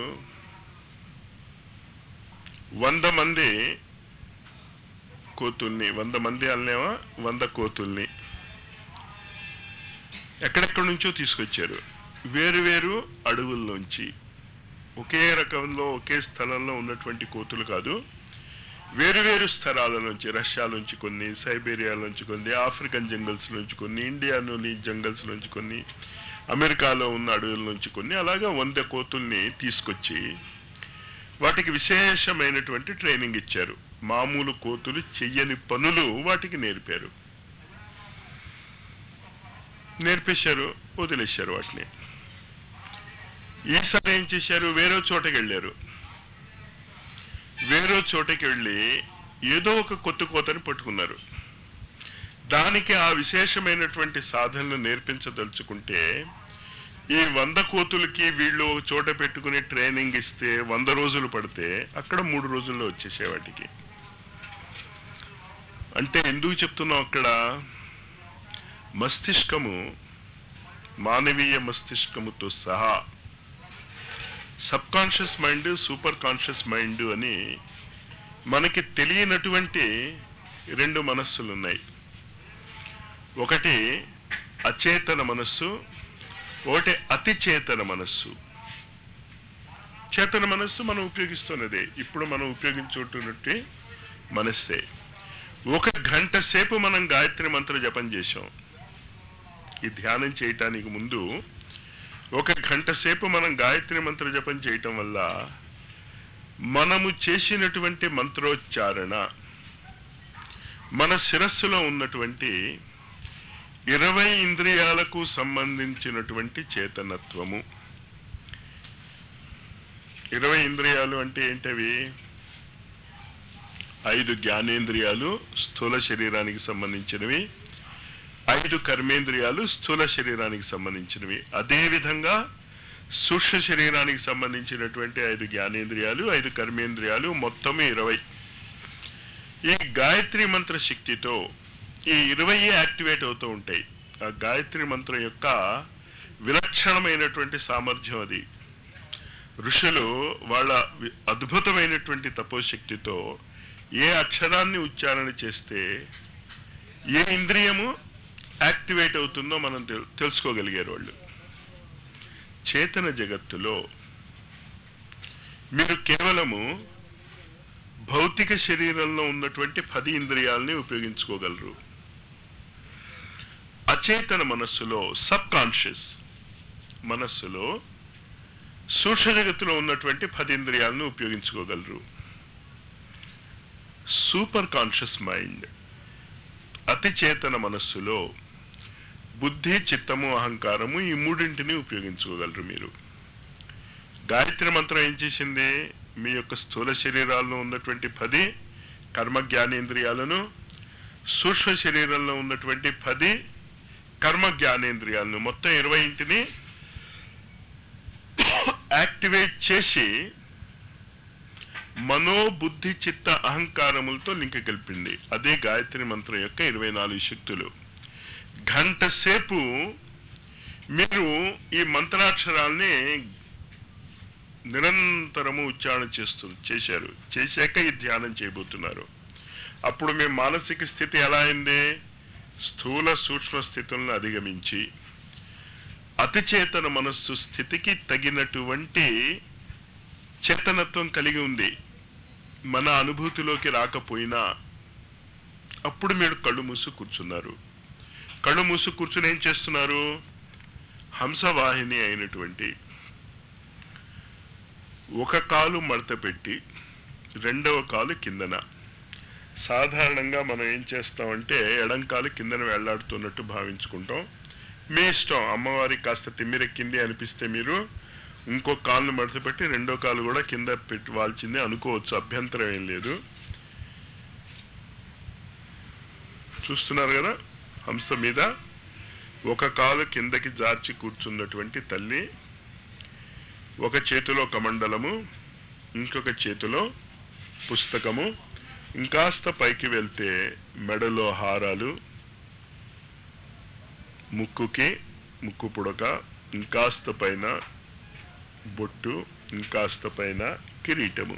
వంద మంది కోతుల్ని వంద మంది అల్లేమా వంద కోతుల్ని ఎక్కడెక్కడి నుంచో తీసుకొచ్చారు వేరు వేరు అడవుల్లోంచి ఒకే రకంలో ఒకే స్థలంలో ఉన్నటువంటి కోతులు కాదు వేరు వేరు స్థలాల నుంచి రష్యా నుంచి కొన్ని సైబేరియా నుంచి కొన్ని ఆఫ్రికన్ జంగల్స్ నుంచి కొన్ని ఇండియాలోని జంగల్స్ నుంచి కొన్ని అమెరికాలో ఉన్న అడవుల నుంచి కొన్ని అలాగా వంద కోతుల్ని తీసుకొచ్చి వాటికి విశేషమైనటువంటి ట్రైనింగ్ ఇచ్చారు మామూలు కోతులు చెయ్యని పనులు వాటికి నేర్పారు నేర్పేశారు వదిలేశారు వాటిని ఈసారి ఏం చేశారు వేరే చోటకి వెళ్ళారు వేరే చోటకి వెళ్ళి ఏదో ఒక కొత్త కోతని పట్టుకున్నారు దానికి ఆ విశేషమైనటువంటి సాధనలు నేర్పించదలుచుకుంటే ఈ వంద కోతులకి వీళ్ళు ఒక చోట పెట్టుకుని ట్రైనింగ్ ఇస్తే వంద రోజులు పడితే అక్కడ మూడు రోజుల్లో వచ్చేసే వాటికి అంటే ఎందుకు చెప్తున్నాం అక్కడ మస్తిష్కము మానవీయ మస్తిష్కముతో సహా subconscious mind superconscious mind అని మనకి తెలియనటువంటి రెండు మనస్సులు ఉన్నాయి ఒకటి అచేతన మనస్సు ఒకటి అతి చేతన మనస్సు చేతన మనస్సు మనం ఉపయోగిస్తున్నదే ఇప్పుడు మనం ఉపయోగించుకుంటున్నట్టు మనస్సే ఒక గంట సేపు మనం గాయత్రి మంత్ర జపం చేశాం ఈ ధ్యానం చేయటానికి ముందు ఒక గంట సేపు మనం గాయత్రి మంత్ర జపం చేయటం వల్ల మనము చేసినటువంటి మంత్రోచ్చారణ మన శిరస్సులో ఉన్నటువంటి ఇరవై ఇంద్రియాలకు సంబంధించినటువంటి చేతనత్వము ఇరవై ఇంద్రియాలు అంటే ఏంటవి ఐదు జ్ఞానేంద్రియాలు స్థూల శరీరానికి సంబంధించినవి ఐదు కర్మేంద్రియాలు స్థూల శరీరానికి సంబంధించినవి అదేవిధంగా సూక్ష్మ శరీరానికి సంబంధించినటువంటి ఐదు జ్ఞానేంద్రియాలు ఐదు కర్మేంద్రియాలు మొత్తం ఇరవై ఈ గాయత్రి మంత్ర శక్తితో ఈ ఇరవై యాక్టివేట్ అవుతూ ఉంటాయి ఆ గాయత్రి మంత్రం యొక్క విలక్షణమైనటువంటి సామర్థ్యం అది ఋషులు వాళ్ళ వి- అద్భుతమైనటువంటి తపోశక్తితో ఏ అక్షరాన్ని ఉచ్చారణ చేస్తే ఏ ఇంద్రియము యాక్టివేట్ అవుతుందో మనం తెల్- తెలుసుకోగలిగారు వాళ్ళు చేతన జగత్తులో మీరు కేవలము భౌతిక శరీరంలో ఉన్నటువంటి పది ఇంద్రియాలని ఉపయోగించుకోగలరు అచేతన మనస్సులో సబ్ కాన్షియస్ మనస్సులో సూక్ష్మ జగత్తులో ఉన్నటువంటి పది ఇంద్రియాలను ఉపయోగించుకోగలరు సూపర్ కాన్షియస్ మైండ్ అతి చేతన మనస్సులో బుద్ధి చిత్తము అహంకారము ఈ మూడింటిని ఉపయోగించుకోగలరు మీరు గాయత్రి మంత్రం ఏం చేసింది మీ యొక్క స్థూల శరీరాల్లో ఉన్నటువంటి పది కర్మ జ్ఞానేంద్రియాలను సూక్ష్మ శరీరంలో ఉన్నటువంటి పది కర్మ జ్ఞానేంద్రియాలను మొత్తం ఇరవై ఇంటిని యాక్టివేట్ చేసి మనోబుద్ధి చిత్త అహంకారములతో లింక్ కలిపింది అదే గాయత్రి మంత్రం యొక్క ఇరవై నాలుగు శక్తులు గంట సేపు మీరు ఈ మంత్రాక్షరాల్ని నిరంతరము ఉచ్చారణ చేస్తూ చేశారు చేశాక ఈ ధ్యానం చేయబోతున్నారు అప్పుడు మీ మానసిక స్థితి ఎలా అయింది స్థూల సూక్ష్మ స్థితులను అధిగమించి అతిచేతన మనస్సు స్థితికి తగినటువంటి చేతనత్వం కలిగి ఉంది మన అనుభూతిలోకి రాకపోయినా అప్పుడు మీరు కళ్ళు మూసు కూర్చున్నారు కళ్ళు మూసు కూర్చుని ఏం చేస్తున్నారు హంసవాహిని అయినటువంటి ఒక కాలు మడత పెట్టి రెండవ కాలు కిందన సాధారణంగా మనం ఏం చేస్తామంటే ఎడం కాలు కిందన వెళ్లాడుతున్నట్టు భావించుకుంటాం మీ ఇష్టం అమ్మవారికి కాస్త తిమ్మిరెక్కింది అనిపిస్తే మీరు ఇంకో కాలును మడత పెట్టి రెండో కాలు కూడా కింద పెట్టి వాల్చింది అనుకోవచ్చు అభ్యంతరం ఏం లేదు చూస్తున్నారు కదా హంస మీద ఒక కాలు కిందకి జార్చి కూర్చున్నటువంటి తల్లి ఒక చేతిలో కమండలము ఇంకొక చేతిలో పుస్తకము ఇంకాస్త పైకి వెళ్తే మెడలో హారాలు ముక్కుకి ముక్కు పుడక ఇంకాస్త పైన బొట్టు ఇంకాస్త పైన కిరీటము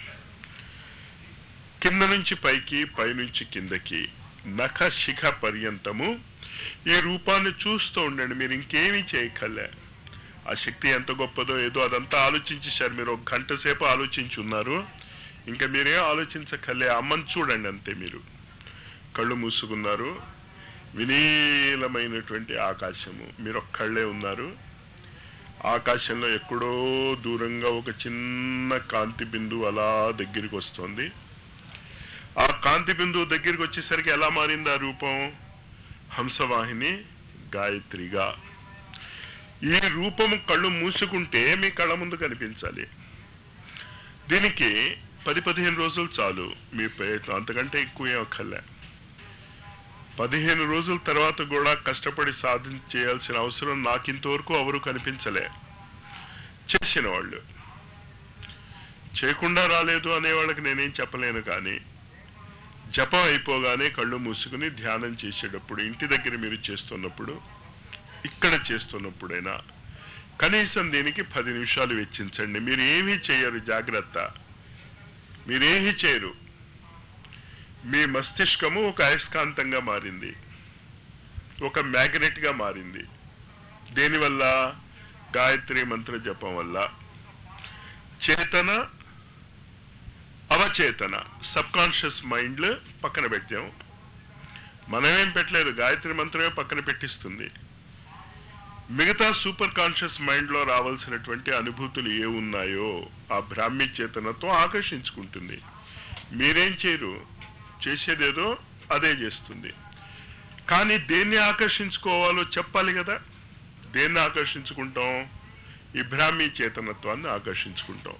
కింద నుంచి పైకి పైనుంచి కిందకి నఖ శిఖ పర్యంతము ఈ రూపాన్ని చూస్తూ ఉండండి మీరు ఇంకేమీ చేయక్కర్లే ఆ శక్తి ఎంత గొప్పదో ఏదో అదంతా ఆలోచించేశారు మీరు ఒక గంట సేపు ఆలోచించి ఉన్నారు ఇంకా మీరేం ఆలోచించక్కర్లే అమ్మని చూడండి అంతే మీరు కళ్ళు మూసుకున్నారు వినీలమైనటువంటి ఆకాశము మీరు ఒక్కళ్ళే ఉన్నారు ఆకాశంలో ఎక్కడో దూరంగా ఒక చిన్న కాంతి బిందువు అలా దగ్గరికి వస్తుంది ఆ కాంతి బిందువు దగ్గరికి వచ్చేసరికి ఎలా మారింది ఆ రూపం హంసవాహిని గాయత్రిగా ఈ రూపము కళ్ళు మూసుకుంటే మీ కళ్ళ ముందు కనిపించాలి దీనికి పది పదిహేను రోజులు చాలు మీ ప్రయత్నం అంతకంటే ఎక్కువ ఏం అక్కర్లే పదిహేను రోజుల తర్వాత కూడా కష్టపడి సాధన చేయాల్సిన అవసరం నాకింతవరకు ఎవరు కనిపించలే చేసిన వాళ్ళు చేయకుండా రాలేదు అనే వాళ్ళకి నేనేం చెప్పలేను కానీ జపం అయిపోగానే కళ్ళు మూసుకుని ధ్యానం చేసేటప్పుడు ఇంటి దగ్గర మీరు చేస్తున్నప్పుడు ఇక్కడ చేస్తున్నప్పుడైనా కనీసం దీనికి పది నిమిషాలు వెచ్చించండి మీరు ఏమీ చేయరు జాగ్రత్త మీరేమీ చేయరు మీ మస్తిష్కము ఒక అయస్కాంతంగా మారింది ఒక మ్యాగ్నెట్ గా మారింది దేనివల్ల గాయత్రి మంత్ర జపం వల్ల చేతన అవచేతన సబ్ కాన్షియస్ మైండ్ పక్కన పెట్టాం మనమేం పెట్టలేదు గాయత్రి మంత్రమే పక్కన పెట్టిస్తుంది మిగతా సూపర్ కాన్షియస్ మైండ్ లో రావాల్సినటువంటి అనుభూతులు ఏ ఉన్నాయో ఆ బ్రాహ్మీ చేతనతో ఆకర్షించుకుంటుంది మీరేం చేయరు చేసేదేదో అదే చేస్తుంది కానీ దేన్ని ఆకర్షించుకోవాలో చెప్పాలి కదా దేన్ని ఆకర్షించుకుంటాం ఈ బ్రాహ్మీ చేతనత్వాన్ని ఆకర్షించుకుంటాం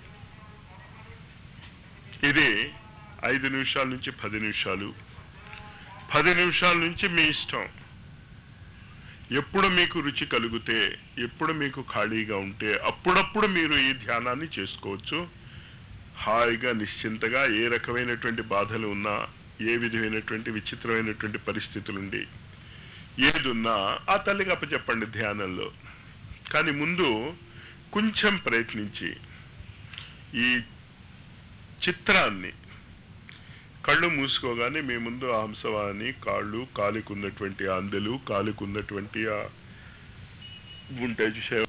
ఇది ఐదు నిమిషాల నుంచి పది నిమిషాలు పది నిమిషాల నుంచి మీ ఇష్టం ఎప్పుడు మీకు రుచి కలిగితే ఎప్పుడు మీకు ఖాళీగా ఉంటే అప్పుడప్పుడు మీరు ఈ ధ్యానాన్ని చేసుకోవచ్చు హాయిగా నిశ్చింతగా ఏ రకమైనటువంటి బాధలు ఉన్నా ఏ విధమైనటువంటి విచిత్రమైనటువంటి పరిస్థితులుండి ఏదున్నా ఆ తల్లికి అప్పచెప్పండి ధ్యానంలో కానీ ముందు కొంచెం ప్రయత్నించి ఈ చిత్రాన్ని కళ్ళు మూసుకోగానే మీ ముందు ఆ హంసవాణి కాళ్ళు కాలికి ఉన్నటువంటి ఆ అందెలు కాలికి ఉన్నటువంటి ఆ ఉంటాయి చూసే